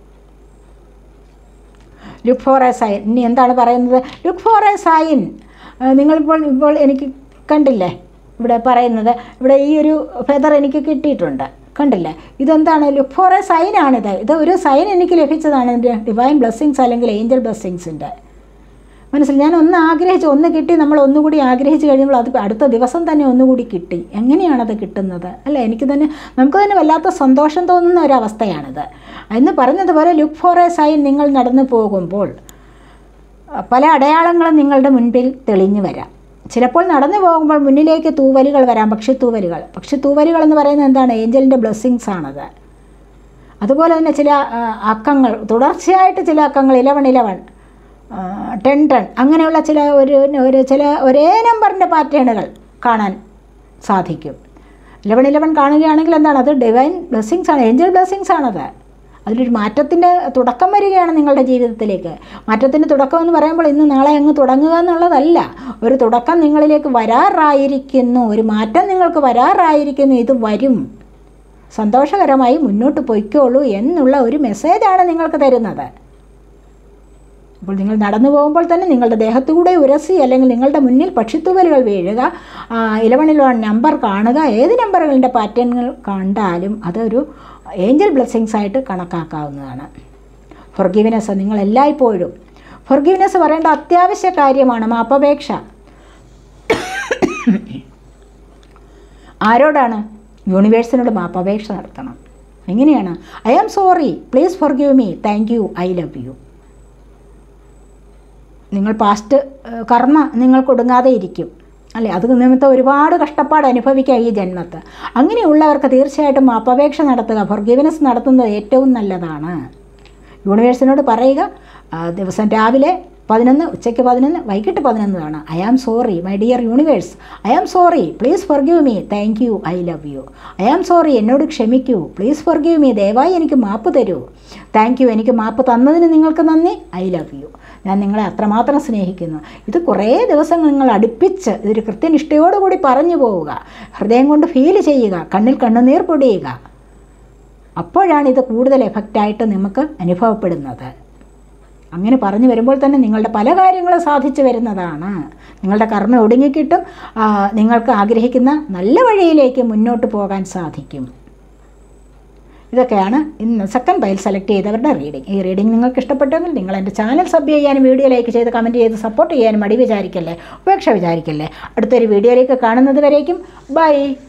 ലുക്ക് ഫോർ എ സൈൻ ഇനി എന്താണ് പറയുന്നത് ലുക്ക് ഫോർ എ സൈൻ നിങ്ങളിപ്പോൾ ഇപ്പോൾ എനിക്ക് കണ്ടില്ലേ ഇവിടെ പറയുന്നത് ഇവിടെ ഈ ഒരു ഫെദർ എനിക്ക് കിട്ടിയിട്ടുണ്ട് കണ്ടില്ലേ ഇതെന്താണ് ലുക്ക് ഫോർ എ സൈനാണിത് ഇത് ഒരു സൈൻ എനിക്ക് ലഭിച്ചതാണ് എൻ്റെ ഡിവൈൻ ബ്ലെസ്സിങ്സ് അല്ലെങ്കിൽ ഏഞ്ചൽ ബ്ലെസ്സിങ്സിൻ്റെ മനസ്സിൽ ഞാൻ ഒന്ന് ആഗ്രഹിച്ച് ഒന്ന് കിട്ടി നമ്മൾ ഒന്നുകൂടി ആഗ്രഹിച്ച് കഴിയുമ്പോൾ അത് അടുത്ത ദിവസം തന്നെ ഒന്നുകൂടി കിട്ടി എങ്ങനെയാണത് കിട്ടുന്നത് അല്ല എനിക്ക് തന്നെ നമുക്ക് തന്നെ വല്ലാത്ത സന്തോഷം തോന്നുന്ന ഒരവസ്ഥയാണിത് എന്ന് പറഞ്ഞതുപോലെ ലുക്ക് ഫോർ എ സൈൻ നിങ്ങൾ നടന്നു പോകുമ്പോൾ പല അടയാളങ്ങളും നിങ്ങളുടെ മുൻപിൽ തെളിഞ്ഞു വരാം ചിലപ്പോൾ നടന്നു പോകുമ്പോൾ മുന്നിലേക്ക് തൂവലുകൾ വരാം പക്ഷി തൂവലുകൾ പക്ഷി തൂവലുകൾ എന്ന് പറയുന്നത് എന്താണ് ഏഞ്ചലിൻ്റെ ബ്ലെസ്സിങ്സ് ആണത് അതുപോലെ തന്നെ ചില ആ, അക്കങ്ങൾ തുടർച്ചയായിട്ട് ചില അക്കങ്ങൾ ഇലവൺ ഇലവൺ ടെൻ ടെൻ അങ്ങനെയുള്ള ചില ഒരു ഒരു ചില ഒരേ നമ്പറിൻ്റെ പാറ്റേണുകൾ കാണാൻ സാധിക്കും ഇലവൺ ഇലവൺ കാണുകയാണെങ്കിൽ എന്താണ് അത് ഡിവൈൻ ബ്ലെസ്സിങ്സ് ആണ് ഏഞ്ചൽ ബ്ലെസ്സിങ്സ് ആണത് അതിലൊരു മാറ്റത്തിൻ്റെ തുടക്കം വരികയാണ് നിങ്ങളുടെ ജീവിതത്തിലേക്ക് മാറ്റത്തിൻ്റെ തുടക്കം എന്ന് പറയുമ്പോൾ ഇന്ന് നാളെ അങ്ങ് തുടങ്ങുക എന്നുള്ളതല്ല ഒരു തുടക്കം നിങ്ങളിലേക്ക് വരാറായിരിക്കുന്നു ഒരു മാറ്റം നിങ്ങൾക്ക് വരാറായിരിക്കുന്നു ഇത് വരും സന്തോഷകരമായി മുന്നോട്ട് പൊയ്ക്കോളൂ എന്നുള്ള ഒരു മെസ്സേജാണ് നിങ്ങൾക്ക് തരുന്നത് അപ്പോൾ നിങ്ങൾ നടന്നു പോകുമ്പോൾ തന്നെ നിങ്ങളുടെ ദേഹത്തുകൂടെ ഉരസി അല്ലെങ്കിൽ നിങ്ങളുടെ മുന്നിൽ പക്ഷിത്തൂവലുകൾ വീഴുക ഇലവൺ ഇലവൺ നമ്പർ കാണുക ഏത് നമ്പറുകളുടെ പാറ്റേണുകൾ കണ്ടാലും അതൊരു ഏഞ്ചൽ ബ്ലെസ്സിങ്സ് ആയിട്ട് കണക്കാക്കാവുന്നതാണ് ഫൊർഗീവ്നെസ് നിങ്ങൾ എല്ലായ്പ്പോഴും ഫൊർഗീവ്നെസ് പറയേണ്ട അത്യാവശ്യ കാര്യമാണ് മാപ്പപേക്ഷ ആരോടാണ് യൂണിവേഴ്സിനോട് മാപ്പപേക്ഷ നടത്തണം എങ്ങനെയാണ് I am sorry please forgive me thank you I love you നിങ്ങൾ പാസ്റ്റ് ഏഹ്, കർമ്മ നിങ്ങൾക്ക് ഒടുങ്ങാതെ ഇരിക്കും അല്ലേ അത് നിമിത്തം ഒരുപാട് കഷ്ടപ്പാട് അനുഭവിക്കുക ഈ ജന്മത്ത് അങ്ങനെയുള്ളവർക്ക് തീർച്ചയായിട്ടും അപേക്ഷ നടത്തുക ഫൊർഗീവനസ് നടത്തുന്നത് ഏറ്റവും നല്ലതാണ് യൂണിവേഴ്സിനോട് പറയുക ആ, ദിവസം രാവിലെ പതിനൊന്ന് ഉച്ചയ്ക്ക് പതിനൊന്ന് വൈകിട്ട് പതിനൊന്ന് തവണ I am sorry my dear universe I am sorry please forgive me thank you I love you I am sorry എന്നോട് ക്ഷമിക്കൂ പ്ലീസ് ഫൊർഗീവ് മീ ദയവായി എനിക്ക് മാപ്പ് തരൂ താങ്ക് യു എനിക്ക് മാപ്പ് തന്നതിന് നിങ്ങൾക്ക് നന്ദി ഐ ലവ് യു ഞാൻ നിങ്ങളെ അത്രമാത്രം സ്നേഹിക്കുന്നു ഇത് കുറേ ദിവസം നിങ്ങൾ അടുപ്പിച്ച് ഇതൊരു കൃത്യനിഷ്ഠയോടുകൂടി പറഞ്ഞു പോവുക ഹൃദയം കൊണ്ട് ഫീൽ ചെയ്യുക കണ്ണിൽ കണ്ണുനീർ പൊടിയുക അപ്പോഴാണ് ഇത് കൂടുതൽ എഫക്റ്റായിട്ട് നമുക്ക് അനുഭവപ്പെടുന്നത് അങ്ങനെ പറഞ്ഞു വരുമ്പോൾ തന്നെ നിങ്ങളുടെ പല കാര്യങ്ങളും സാധിച്ചു വരുന്നതാണ് നിങ്ങളുടെ കർമ്മ ഒടുങ്ങിക്കിട്ടും ആ, നിങ്ങൾക്ക് ആഗ്രഹിക്കുന്ന നല്ല വഴിയിലേക്ക് മുന്നോട്ട് പോകാൻ സാധിക്കും ഇതൊക്കെയാണ് ഇന്ന് സെക്കൻഡ് പൈൽ സെലക്ട് ചെയ്തവരുടെ റീഡിംഗ് ഈ റീഡിംഗ് നിങ്ങൾക്ക് ഇഷ്ടപ്പെട്ടെങ്കിൽ നിങ്ങൾ എൻ്റെ ചാനൽ സബ് ചെയ്യാനും വീഡിയോ ലൈക്ക് ചെയ്ത് കമൻറ്റ് ചെയ്ത് സപ്പോർട്ട് ചെയ്യാനും മടി വിചാരിക്കല്ലേ ഉപേക്ഷ വിചാരിക്കല്ലേ അടുത്തൊരു വീഡിയോയിലേക്ക് കാണുന്നത് വരേക്കും ബൈ